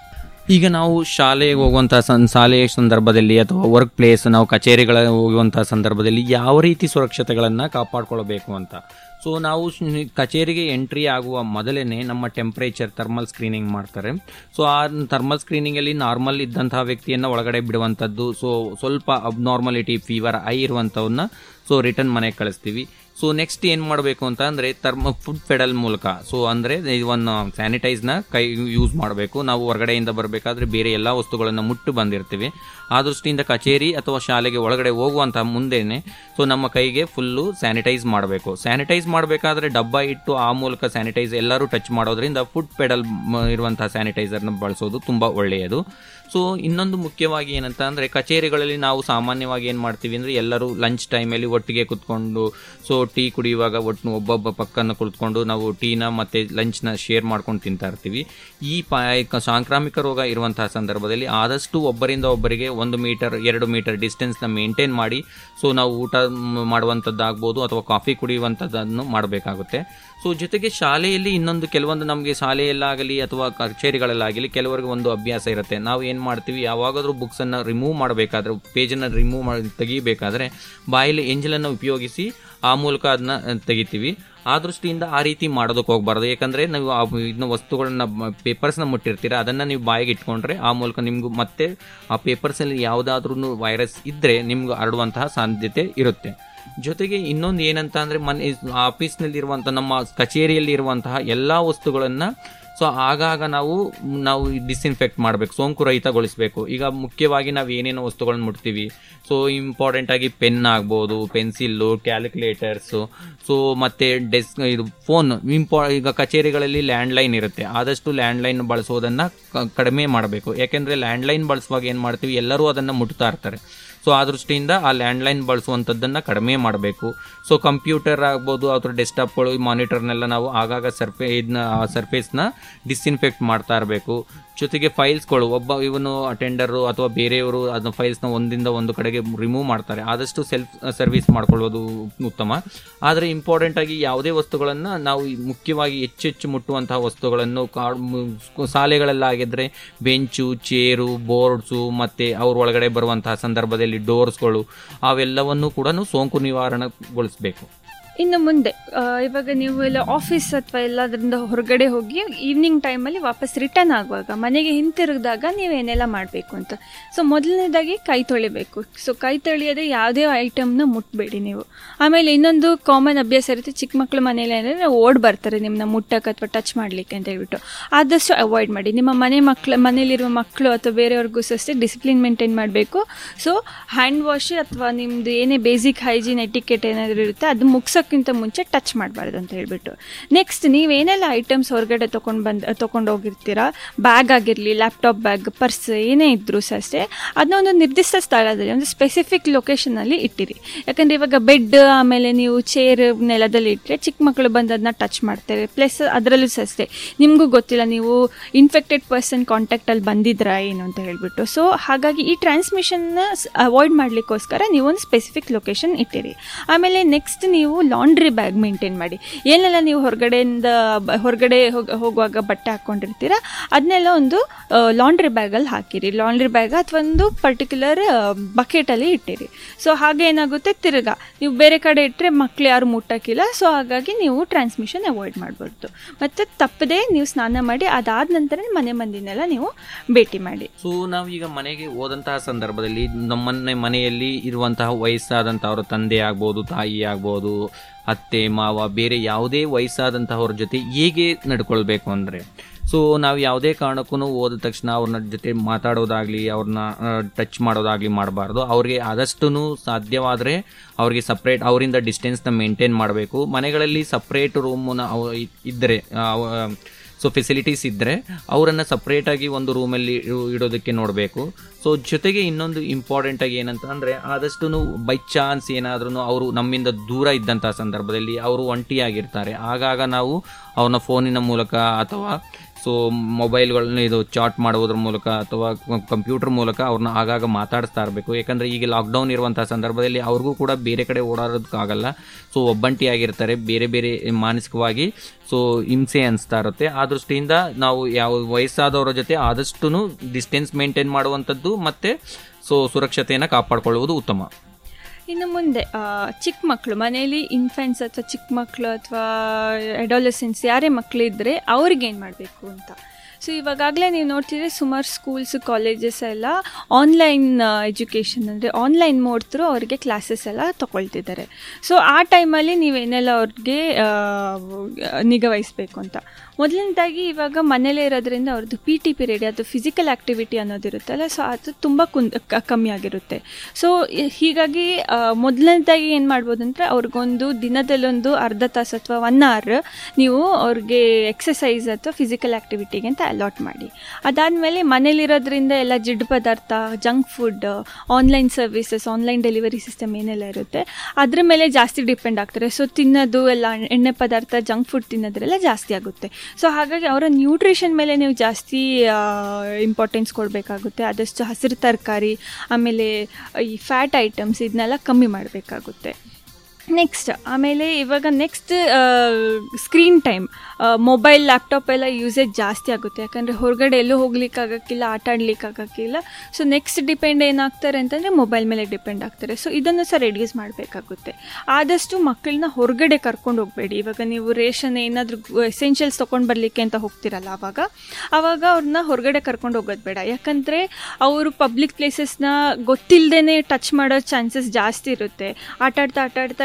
ಈಗ ನಾವು ಶಾಲೆಗೆ ಹೋಗುವಂತಹ ಸಂ ಶಾಲೆಯ ಸಂದರ್ಭದಲ್ಲಿ ಅಥವಾ ವರ್ಕ್ ಪ್ಲೇಸ್ ನಾವು ಕಚೇರಿಗಳ ಹೋಗುವಂತಹ ಸಂದರ್ಭದಲ್ಲಿ ಯಾವ ರೀತಿ ಸುರಕ್ಷತೆಗಳನ್ನು ಕಾಪಾಡ್ಕೊಳ್ಬೇಕು ಅಂತ ಸೊ ನಾವು ಶ್- ಕಚೇರಿಗೆ ಎಂಟ್ರಿ ಆಗುವ ಮೊದಲೇನೆ ನಮ್ಮ ಟೆಂಪ್ರೇಚರ್ ಥರ್ಮಲ್ ಸ್ಕ್ರೀನಿಂಗ್ ಮಾಡ್ತಾರೆ ಸೊ ಆ ಥರ್ಮಲ್ ಸ್ಕ್ರೀನಿಂಗಲ್ಲಿ ನಾರ್ಮಲ್ ಇದ್ದಂತಹ ವ್ಯಕ್ತಿಯನ್ನು ಒಳಗಡೆ ಬಿಡುವಂಥದ್ದು ಸೊ ಸ್ವಲ್ಪ ಅಬ್ನಾರ್ಮಲಿಟಿ ಫೀವರ್ ಐ ಇರುವಂಥವನ್ನ ಸೊ ರಿಟರ್ನ್ ಮನೆಗೆ ಕಳಿಸ್ತೀವಿ ಸೊ ನೆಕ್ಸ್ಟ್ ಏನು ಮಾಡಬೇಕು ಅಂತ ಅಂದರೆ ಥರ್ಮ ಫುಡ್ ಫೆಡಲ್ ಮೂಲಕ ಸೊ ಅಂದರೆ ಒಂದು ಸ್ಯಾನಿಟೈಸ್ನ ಕೈ ಯೂಸ್ ಮಾಡಬೇಕು ನಾವು ಹೊರಗಡೆಯಿಂದ ಬರಬೇಕಾದ್ರೆ ಬೇರೆ ಎಲ್ಲ ವಸ್ತುಗಳನ್ನು ಮುಟ್ಟು ಬಂದಿರ್ತೀವಿ ಆ ದೃಷ್ಟಿಯಿಂದ ಕಚೇರಿ ಅಥವಾ ಶಾಲೆಗೆ ಒಳಗಡೆ ಹೋಗುವಂಥ ಮುಂದೆನೆ ಸೊ ನಮ್ಮ ಕೈಗೆ ಫುಲ್ಲು ಸ್ಯಾನಿಟೈಸ್ ಮಾಡಬೇಕು ಸ್ಯಾನಿಟೈಸ್ ಮಾಡಬೇಕಾದ್ರೆ ಡಬ್ಬ ಇಟ್ಟು ಆ ಮೂಲಕ ಸ್ಯಾನಿಟೈಸ್ ಎಲ್ಲರೂ ಟಚ್ ಮಾಡೋದ್ರಿಂದ ಫುಡ್ ಪೆಡಲ್ ಇರುವಂತಹ ಸ್ಯಾನಿಟೈಸರ್ನ ಬಳಸೋದು ತುಂಬ ಒಳ್ಳೆಯದು ಸೊ ಇನ್ನೊಂದು ಮುಖ್ಯವಾಗಿ ಏನಂತ ಅಂದರೆ ಕಚೇರಿಗಳಲ್ಲಿ ನಾವು ಸಾಮಾನ್ಯವಾಗಿ ಏನು ಮಾಡ್ತೀವಿ ಅಂದರೆ ಎಲ್ಲರೂ ಲಂಚ್ ಟೈಮಲ್ಲಿ ಒಟ್ಟಿಗೆ ಕುತ್ಕೊಂಡು ಸೊ ಟೀ ಕುಡಿಯುವಾಗ ಒಟ್ಟು ಒಬ್ಬೊಬ್ಬ ಪಕ್ಕನ ಕುಳಿತುಕೊಂಡು ನಾವು ಟೀನ ಮತ್ತು ಲಂಚ್ನ ಶೇರ್ ಮಾಡ್ಕೊಂಡು ತಿಂತಾ ಇರ್ತೀವಿ ಈ ಪ ಕ- ಸಾಂಕ್ರಾಮಿಕ ರೋಗ ಇರುವಂತಹ ಸಂದರ್ಭದಲ್ಲಿ ಆದಷ್ಟು ಒಬ್ಬರಿಂದ ಒಬ್ಬರಿಗೆ ಒಂದು ಮೀಟರ್ ಎರಡು ಮೀಟರ್ ಡಿಸ್ಟೆನ್ಸ್ನ ಮೇಂಟೈನ್ ಮಾಡಿ ಸೊ ನಾವು ಊಟ ಮ್, ಮಾಡುವಂಥದ್ದಾಗ್ಬೋದು ಅಥವಾ ಕಾಫಿ ಕುಡಿಯುವಂಥದ್ದನ್ನು ಮಾಡಬೇಕಾಗುತ್ತೆ ಸೊ ಜೊತೆಗೆ ಶಾಲೆಯಲ್ಲಿ ಇನ್ನೊಂದು ಕೆಲವೊಂದು ನಮಗೆ ಶಾಲೆಯಲ್ಲಾಗಲಿ ಅಥವಾ ಕಚೇರಿಗಳಲ್ಲಾಗಲಿ ಕೆಲವರಿಗೆ ಒಂದು ಅಭ್ಯಾಸ ಇರುತ್ತೆ ನಾವು ಏನು ಮಾಡ್ತೀವಿ ಯಾವಾಗಾದರೂ ಬುಕ್ಸನ್ನು ರಿಮೂವ್ ಮಾಡಬೇಕಾದ್ರೆ ಪೇಜನ್ನು ರಿಮೂವ್ ಮಾಡಿ ತೆಗಿಬೇಕಾದ್ರೆ ಬಾಯಲ್ಲಿ ಎಂಜಲನ್ನು ಉಪಯೋಗಿಸಿ ಆ ಮೂಲಕ ಅದನ್ನ ತೆಗಿತೀವಿ ಆ ದೃಷ್ಟಿಯಿಂದ ಆ ರೀತಿ ಮಾಡೋದಕ್ಕೆ ಹೋಗ್ಬಾರ್ದು ಯಾಕಂದ್ರೆ ನೀವು ಆ ಇದನ್ನ ವಸ್ತುಗಳನ್ನ ಪೇಪರ್ಸ್ನ ಮುಟ್ಟಿರ್ತೀರ ಅದನ್ನ ನೀವು ಬಾಯಿಗೆ ಇಟ್ಕೊಂಡ್ರೆ ಆ ಮೂಲಕ ನಿಮ್ಗೂ ಮತ್ತೆ ಆ ಪೇಪರ್ಸಲ್ಲಿ ಯಾವುದಾದ್ರೂ ವೈರಸ್ ಇದ್ರೆ ನಿಮ್ಗೆ ಹರಡುವಂತಹ ಸಾಧ್ಯತೆ ಇರುತ್ತೆ ಜೊತೆಗೆ ಇನ್ನೊಂದು ಏನಂತ ಅಂದ್ರೆ ಮನೆ ಆಫೀಸ್ನಲ್ಲಿ ಇರುವಂತಹ ನಮ್ಮ ಕಚೇರಿಯಲ್ಲಿ ಇರುವಂತಹ ಎಲ್ಲಾ ವಸ್ತುಗಳನ್ನ ಸೊ ಆಗಾಗ ನಾವು ನಾವು ಡಿಸ್ಇನ್ಫೆಕ್ಟ್ ಮಾಡಬೇಕು ಸೋಂಕು ರಹಿತಗೊಳಿಸಬೇಕು ಈಗ ಮುಖ್ಯವಾಗಿ ನಾವು ಏನೇನೋ ವಸ್ತುಗಳನ್ನ ಮುಟ್ತೀವಿ ಸೊ ಇಂಪಾರ್ಟೆಂಟ್ ಆಗಿ ಪೆನ್ ಆಗ್ಬೋದು ಪೆನ್ಸಿಲ್ಲು ಕ್ಯಾಲ್ಕುಲೇಟರ್ಸು ಸೊ ಮತ್ತೆ ಡೆಸ್ಕ್ ಇದು ಫೋನ್ ಇಂಪಾ ಈಗ ಕಚೇರಿಗಳಲ್ಲಿ ಲ್ಯಾಂಡ್ಲೈನ್ ಇರುತ್ತೆ ಆದಷ್ಟು ಲ್ಯಾಂಡ್ಲೈನ್ ಬಳಸೋದನ್ನ ಕ- ಕಡಿಮೆ ಮಾಡಬೇಕು ಯಾಕೆಂದ್ರೆ ಲ್ಯಾಂಡ್ಲೈನ್ ಬಳಸುವಾಗ ಏನು ಮಾಡ್ತೀವಿ ಎಲ್ಲರೂ ಅದನ್ನ ಮುಟ್ತಾ ಇರ್ತಾರೆ ಸೊ ಆ ದೃಷ್ಟಿಯಿಂದ ಆ ಲ್ಯಾಂಡ್ಲೈನ್ ಬಳಸುವಂಥದ್ದನ್ನು ಕಡಿಮೆ ಮಾಡಬೇಕು ಸೊ ಕಂಪ್ಯೂಟರ್ ಆಗ್ಬೋದು ಅಥವಾ ಡೆಸ್ಕ್ಟಾಪ್ಗಳು ಮಾನಿಟರ್ನೆಲ್ಲ ನಾವು ಆಗಾಗ ಸರ್ಫೇ ಇದನ್ನ ಸರ್ಫೇಸ್ನ ಡಿಸ್ಇನ್ಫೆಕ್ಟ್ ಮಾಡ್ತಾ ಇರಬೇಕು ಜೊತೆಗೆ ಫೈಲ್ಸ್ಗಳು ಒಬ್ಬ ಇವನು ಅಟೆಂಡರು ಅಥವಾ ಬೇರೆಯವರು ಅದನ್ನ ಫೈಲ್ಸ್ನ ಒಂದಿಂದ ಒಂದು ಕಡೆಗೆ ರಿಮೂವ್ ಮಾಡ್ತಾರೆ ಆದಷ್ಟು ಸೆಲ್ಫ್ ಸರ್ವಿಸ್ ಮಾಡ್ಕೊಳ್ಳೋದು ಉತ್ತಮ ಆದರೆ ಇಂಪಾರ್ಟೆಂಟ್ ಆಗಿ ಯಾವುದೇ ವಸ್ತುಗಳನ್ನು ನಾವು ಈ ಮುಖ್ಯವಾಗಿ ಹೆಚ್ಚು ಹೆಚ್ಚು ಮುಟ್ಟುವಂತಹ ವಸ್ತುಗಳನ್ನು ಕಾ- ಮು- ಶಾಲೆಗಳಲ್ಲಾಗಿದ್ರೆ ಬೆಂಚು ಚೇರು ಬೋರ್ಡ್ಸು ಮತ್ತು ಅವ್ರ ಒಳಗಡೆ ಬರುವಂತಹ ಸಂದರ್ಭದಲ್ಲಿ ಡೋರ್ಸ್ಗಳು ಅವೆಲ್ಲವನ್ನು ಕೂಡ ಸೋಂಕು ನಿವಾರಣೆಗೊಳಿಸಬೇಕು ಇನ್ನು ಮುಂದೆ ಆ, ಇವಾಗ ನೀವು ಎಲ್ಲ ಆಫೀಸ್ ಅಥವಾ ಎಲ್ಲದರಿಂದ ಹೊರಗಡೆ ಹೋಗಿ ಈವ್ನಿಂಗ್ ಟೈಮಲ್ಲಿ ವಾಪಸ್ ರಿಟರ್ನ್ ಆಗುವಾಗ ಮನೆಗೆ ಹಿಂತಿರುಗಿದಾಗ ನೀವೇನೆಲ್ಲ ಮಾಡಬೇಕು ಅಂತ ಸೊ ಮೊದಲನೇದಾಗಿ ಕೈ ತೊಳಿಬೇಕು ಸೊ ಕೈ ತೊಳೆಯದೆ ಯಾವುದೇ ಐಟಮ್ನ ಮುಟ್ಬೇಡಿ ನೀವು ಆಮೇಲೆ ಇನ್ನೊಂದು ಕಾಮನ್ ಅಭ್ಯಾಸ ಇರುತ್ತೆ ಚಿಕ್ಕ ಮಕ್ಕಳು ಮನೇಲಿ ಏನಂದರೆ ಓಡ್ ಬರ್ತಾರೆ ನಿಮ್ಮನ್ನ ಮುಟ್ಟಕ್ಕೆ ಅಥವಾ ಟಚ್ ಮಾಡಲಿಕ್ಕೆ ಅಂತ ಹೇಳ್ಬಿಟ್ಟು ಆದಷ್ಟು ಅವಾಯ್ಡ್ ಮಾಡಿ ನಿಮ್ಮ ಮನೆ ಮಕ್ಕಳು ಮನೇಲಿರುವ ಮಕ್ಕಳು ಅಥವಾ ಬೇರೆಯವ್ರಿಗೂ ಅಷ್ಟೇ ಡಿಸಿಪ್ಲಿನ್ ಮೇಂಟೈನ್ ಮಾಡಬೇಕು ಸೊ ಹ್ಯಾಂಡ್ ವಾಶ್ ಅಥವಾ ನಿಮ್ಮದು ಏನೇ ಬೇಸಿಕ್ ಹೈಜೀನ್ ಎಟಿಕೆಟ್ ಏನಾದರೂ ಇರುತ್ತೆ ಅದು ಮುಗ್ಸೋಕ್ಕಿಂತ ಮುಂಚೆ ಟಚ್ ಮಾಡಬಾರ್ದು ಅಂತ ಹೇಳ್ಬಿಟ್ಟು ನೆಕ್ಸ್ಟ್ ನೀವೇನೆಲ್ಲ ಐಟಮ್ಸ್ ಹೊರಗಡೆ ತೊಗೊಂಡು ಬಂದು ತೊಗೊಂಡು ಹೋಗಿರ್ತೀರಾ ಬ್ಯಾಗ್ ಆಗಿರಲಿ ಲ್ಯಾಪ್ಟಾಪ್ ಬ್ಯಾಗ್ ಪರ್ಸ್ ಏನೇ ಇದ್ರೂ ಸಹ ಅಷ್ಟೇ ಅದನ್ನ ಒಂದು ನಿರ್ದಿಷ್ಟ ಸ್ಥಳದಲ್ಲಿ ಒಂದು ಸ್ಪೆಸಿಫಿಕ್ ಲೊಕೇಶನಲ್ಲಿ ಇಟ್ಟಿರಿ ಯಾಕಂದರೆ ಇವಾಗ ಬೆಡ್ ಆಮೇಲೆ ನೀವು ಚೇರ್ ನೆಲದಲ್ಲಿ ಇಟ್ಟರೆ ಚಿಕ್ಕ ಮಕ್ಕಳು ಬಂದು ಅದನ್ನ ಟಚ್ ಮಾಡ್ತಾರೆ ಪ್ಲಸ್ ಅದರಲ್ಲೂ ಸಹ ಅಷ್ಟೇ ನಿಮಗೂ ಗೊತ್ತಿಲ್ಲ ನೀವು ಇನ್ಫೆಕ್ಟೆಡ್ ಪರ್ಸನ್ ಕಾಂಟ್ಯಾಕ್ಟಲ್ಲಿ ಬಂದಿದ್ರಾ ಏನು ಅಂತ ಹೇಳ್ಬಿಟ್ಟು ಸೊ ಹಾಗಾಗಿ ಈ ಟ್ರಾನ್ಸ್ಮಿಷನ್ನ ಅವಾಯ್ಡ್ ಮಾಡಲಿಕ್ಕೋಸ್ಕರ ನೀವು ಒಂದು ಸ್ಪೆಸಿಫಿಕ್ ಲೊಕೇಶನ್ ಇಟ್ಟಿರಿ ಆಮೇಲೆ ನೆಕ್ಸ್ಟ್ ನೀವು ಲಾಂಡ್ರಿ ಬ್ಯಾಗ್ ಮೇಂಟೈನ್ ಮಾಡಿ ಏನೆಲ್ಲ ನೀವು ಹೊರಗಡೆಯಿಂದ ಬ- ಹೊರಗಡೆ ಹೋಗ್- ಹೋಗುವಾಗ ಬಟ್ಟೆ ಹಾಕ್ಕೊಂಡಿರ್ತೀರ ಅದನ್ನೆಲ್ಲ ಒಂದು ಲಾಂಡ್ರಿ ಬ್ಯಾಗಲ್ಲಿ ಹಾಕಿರಿ ಲಾಂಡ್ರಿ ಬ್ಯಾಗ್ ಅಥವಾ ಒಂದು ಪರ್ಟಿಕ್ಯುಲರ್ ಬಕೆಟಲ್ಲಿ ಇಟ್ಟಿರಿ ಸೊ ಹಾಗೆ ಏನಾಗುತ್ತೆ ತಿರ್ಗಾ ನೀವು ಬೇರೆ ಕಡೆ ಇಟ್ಟರೆ ಮಕ್ಳು ಯಾರು ಮುಟ್ಟಕ್ಕಿಲ್ಲ ಸೊ ಹಾಗಾಗಿ ನೀವು ಟ್ರಾನ್ಸ್ಮಿಷನ್ ಅವಾಯ್ಡ್ ಮಾಡ್ಬೋದು ಮತ್ತು ತಪ್ಪದೇ ನೀವು ಸ್ನಾನ ಮಾಡಿ ಅದಾದ ನಂತರ ಮನೆ ಮಂದಿನೆಲ್ಲ ನೀವು ಭೇಟಿ ಮಾಡಿ ಸೊ ನಾವು ಈಗ ಮನೆಗೆ ಹೋದಂತಹ ಸಂದರ್ಭದಲ್ಲಿ ನಮ್ಮನೆ ಮನೆಯಲ್ಲಿ ಇರುವಂತಹ ವಯಸ್ಸಾದಂತಹವ್ರ ತಂದೆ ಆಗ್ಬೋದು ತಾಯಿ ಆಗ್ಬೋದು ಅತ್ತೆ ಮಾವ ಬೇರೆ ಯಾವುದೇ ವಯಸ್ಸಾದಂತಹವ್ರ ಜೊತೆ ಹೇಗೆ ನಡ್ಕೊಳ್ಬೇಕು ಅಂದ್ರೆ ಸೊ ನಾವು ಯಾವುದೇ ಕಾರಣಕ್ಕೂ ಹೋದ ತಕ್ಷಣ ಅವ್ರನ್ನ ಜೊತೆ ಮಾತಾಡೋದಾಗ್ಲಿ ಅವ್ರನ್ನ ಟಚ್ ಮಾಡೋದಾಗ್ಲಿ ಮಾಡಬಾರ್ದು ಅವ್ರಿಗೆ ಆದಷ್ಟು ಸಾಧ್ಯವಾದರೆ ಅವ್ರಿಗೆ ಸಪ್ರೇಟ್ ಅವರಿಂದ ಡಿಸ್ಟೆನ್ಸ್ನ ಮೇಂಟೈನ್ ಮಾಡಬೇಕು ಮನೆಗಳಲ್ಲಿ ಸಪ್ರೇಟ್ ರೂಮನ್ನ ಇದ್ದರೆ ಸೊ ಫೆಸಿಲಿಟೀಸ್ ಇದ್ದರೆ ಅವರನ್ನು ಸಪ್ರೇಟಾಗಿ ಒಂದು ರೂಮಲ್ಲಿ ಇಡೋದಕ್ಕೆ ನೋಡಬೇಕು ಸೊ ಜೊತೆಗೆ ಇನ್ನೊಂದು ಇಂಪಾರ್ಟೆಂಟ್ ಆಗಿ ಏನಂತ ಅಂದರೆ ಆದಷ್ಟು ಬೈ ಚಾನ್ಸ್ ಏನಾದ್ರೂ ಅವರು ನಮ್ಮಿಂದ ದೂರ ಇದ್ದಂಥ ಸಂದರ್ಭದಲ್ಲಿ ಅವರು ಒಂಟಿಯಾಗಿರ್ತಾರೆ ಆಗಾಗ ನಾವು ಅವ್ರನ್ನ ಫೋನಿನ ಮೂಲಕ ಅಥವಾ ಸೊ ಮೊಬೈಲ್ಗಳನ್ನ ಇದು ಚಾಟ್ ಮಾಡೋದ್ರ ಮೂಲಕ ಅಥವಾ ಕಂಪ್ಯೂಟರ್ ಮೂಲಕ ಅವ್ರನ್ನ ಆಗಾಗ ಮಾತಾಡಿಸ್ತಾ ಇರಬೇಕು ಯಾಕಂದರೆ ಈಗ ಲಾಕ್ಡೌನ್ ಇರುವಂಥ ಸಂದರ್ಭದಲ್ಲಿ ಅವ್ರಿಗೂ ಕೂಡ ಬೇರೆ ಕಡೆ ಓಡಾಡೋದಕ್ಕಾಗಲ್ಲ ಸೊ ಒಬ್ಬಂಟಿಯಾಗಿರ್ತಾರೆ ಬೇರೆ ಬೇರೆ ಮಾನಸಿಕವಾಗಿ ಸೊ ಹಿಂಸೆ ಅನಿಸ್ತಾ ಇರುತ್ತೆ ಆ ದೃಷ್ಟಿಯಿಂದ ನಾವು ಯಾವ ವಯಸ್ಸಾದವರ ಜೊತೆ ಆದಷ್ಟು ಡಿಸ್ಟೆನ್ಸ್ ಮೇಂಟೈನ್ ಮಾಡುವಂಥದ್ದು ಮತ್ತು ಸೊ ಸುರಕ್ಷತೆಯನ್ನು ಕಾಪಾಡ್ಕೊಳ್ಳುವುದು ಉತ್ತಮ ಇನ್ನು ಮುಂದೆ ಆ, ಚಿಕ್ಕ ಮಕ್ಕಳು ಮನೆಯಲ್ಲಿ ಇನ್ಫೆಂಟ್ಸ್ ಅಥವಾ ಚಿಕ್ಕ ಮಕ್ಕಳು ಅಥವಾ ಅಡಾಲಸೆನ್ಸ್ ಯಾರೇ ಮಕ್ಕಳು ಇದ್ದರೆ ಅವ್ರಿಗೇನು ಮಾಡಬೇಕು ಅಂತ ಸೊ ಇವಾಗಲೇ ನೀವು ನೋಡ್ತಿದ್ರೆ ಸುಮಾರು ಸ್ಕೂಲ್ಸ್ ಕಾಲೇಜಸ್ ಎಲ್ಲ ಆನ್ಲೈನ್ ಎಜುಕೇಷನ್ ಅಂದರೆ ಆನ್ಲೈನ್ ಮೋಡ್ ಥ್ರೂ ಅವ್ರಿಗೆ ಕ್ಲಾಸಸ್ ಎಲ್ಲ ತೊಗೊಳ್ತಿದ್ದಾರೆ ಸೊ ಆ ಟೈಮಲ್ಲಿ ನೀವೇನೆಲ್ಲ ಅವ್ರಿಗೆ ಆ, ನಿಗಾ ಅಂತ ಮೊದಲನೇದಾಗಿ ಇವಾಗ ಮನೇಲೇ ಇರೋದ್ರಿಂದ ಅವ್ರದ್ದು ಪಿ ಟಿ ಪಿರಿಯಡ್ ಅದು ಫಿಸಿಕಲ್ ಆ್ಯಕ್ಟಿವಿಟಿ ಅನ್ನೋದಿರುತ್ತಲ್ಲ ಸೊ ಅದು ತುಂಬ ಕುಂದ್ ಕ- ಕಮ್ಮಿ ಆಗಿರುತ್ತೆ ಸೊ ಹೀಗಾಗಿ ಆ, ಮೊದಲನೇದಾಗಿ ಏನು ಮಾಡ್ಬೋದು ಅಂದರೆ ಅವ್ರಿಗೊಂದು ದಿನದಲ್ಲೊಂದು ಅರ್ಧ ತಾಸು ಅಥವಾ ಒನ್ ಅವರ್ ನೀವು ಅವ್ರಿಗೆ ಎಕ್ಸಸೈಸ್ ಅಥವಾ ಫಿಸಿಕಲ್ ಆ್ಯಕ್ಟಿವಿಟಿಗೆ ಅಂತ ಅಲಾಟ್ ಮಾಡಿ ಅದಾದಮೇಲೆ ಮನೇಲಿರೋದ್ರಿಂದ ಎಲ್ಲ ಜಿಡ್ಡು ಪದಾರ್ಥ junk food online services online delivery system ಏನೆಲ್ಲ ಇರುತ್ತೆ ಅದ್ರ ಮೇಲೆ ಜಾಸ್ತಿ ಡಿಪೆಂಡ್ ಆಗ್ತಾರೆ ಸೊ ತಿನ್ನೋದು ಎಲ್ಲ ಎಣ್ಣೆ ಪದಾರ್ಥ ಜಂಕ್ ಫುಡ್ ತಿನ್ನೋದ್ರೆಲ್ಲ ಜಾಸ್ತಿ ಆಗುತ್ತೆ ಸೊ ಹಾಗಾಗಿ ಅವರ ನ್ಯೂಟ್ರಿಷನ್ ಮೇಲೆ ನೀವು ಜಾಸ್ತಿ ಇಂಪಾರ್ಟೆನ್ಸ್ ಕೊಡಬೇಕಾಗುತ್ತೆ ಆದಷ್ಟು ಹಸಿರು ತರಕಾರಿ ಆಮೇಲೆ ಈ ಫ್ಯಾಟ್ ಐಟಮ್ಸ್ ಇದನ್ನೆಲ್ಲ ಕಮ್ಮಿ ಮಾಡಬೇಕಾಗುತ್ತೆ ನೆಕ್ಸ್ಟ್ ಆಮೇಲೆ ಇವಾಗ next screen time mobile laptop ಎಲ್ಲ ಯೂಸೇಜ್ ಜಾಸ್ತಿ ಆಗುತ್ತೆ ಯಾಕಂದರೆ ಹೊರಗಡೆ ಎಲ್ಲೂ ಹೋಗ್ಲಿಕ್ಕಾಗಕ್ಕಿಲ್ಲ ಆಟ ಆಡ್ಲಿಕ್ಕಾಗಕ್ಕಿಲ್ಲ ಸೊ ನೆಕ್ಸ್ಟ್ ಡಿಪೆಂಡ್ ಏನಾಗ್ತಾರೆ ಅಂತಂದರೆ ಮೊಬೈಲ್ ಮೇಲೆ ಡಿಪೆಂಡ್ ಆಗ್ತಾರೆ ಸೊ ಇದನ್ನು ಸಹ ರೆಡ್ಯೂಸ್ ಮಾಡಬೇಕಾಗುತ್ತೆ ಆದಷ್ಟು ಮಕ್ಕಳನ್ನ ಹೊರಗಡೆ ಕರ್ಕೊಂಡು ಹೋಗಬೇಡಿ ಇವಾಗ ನೀವು ರೇಷನ್ ಏನಾದರೂ ಎಸೆನ್ಷಿಯಲ್ಸ್ ತೊಗೊಂಡು ಬರಲಿಕ್ಕೆ ಅಂತ ಹೋಗ್ತಿರಲ್ಲ ಆವಾಗ ಆವಾಗ ಅವ್ರನ್ನ ಹೊರಗಡೆ ಕರ್ಕೊಂಡು ಹೋಗೋದು ಬೇಡ ಯಾಕಂದರೆ ಅವರು ಪಬ್ಲಿಕ್ ಪ್ಲೇಸಸ್ನ ಗೊತ್ತಿಲ್ಲದೇ ಟಚ್ ಮಾಡೋ ಚಾನ್ಸಸ್ ಜಾಸ್ತಿ ಇರುತ್ತೆ ಆಟಾಡ್ತಾ ಆಟಾಡ್ತಾ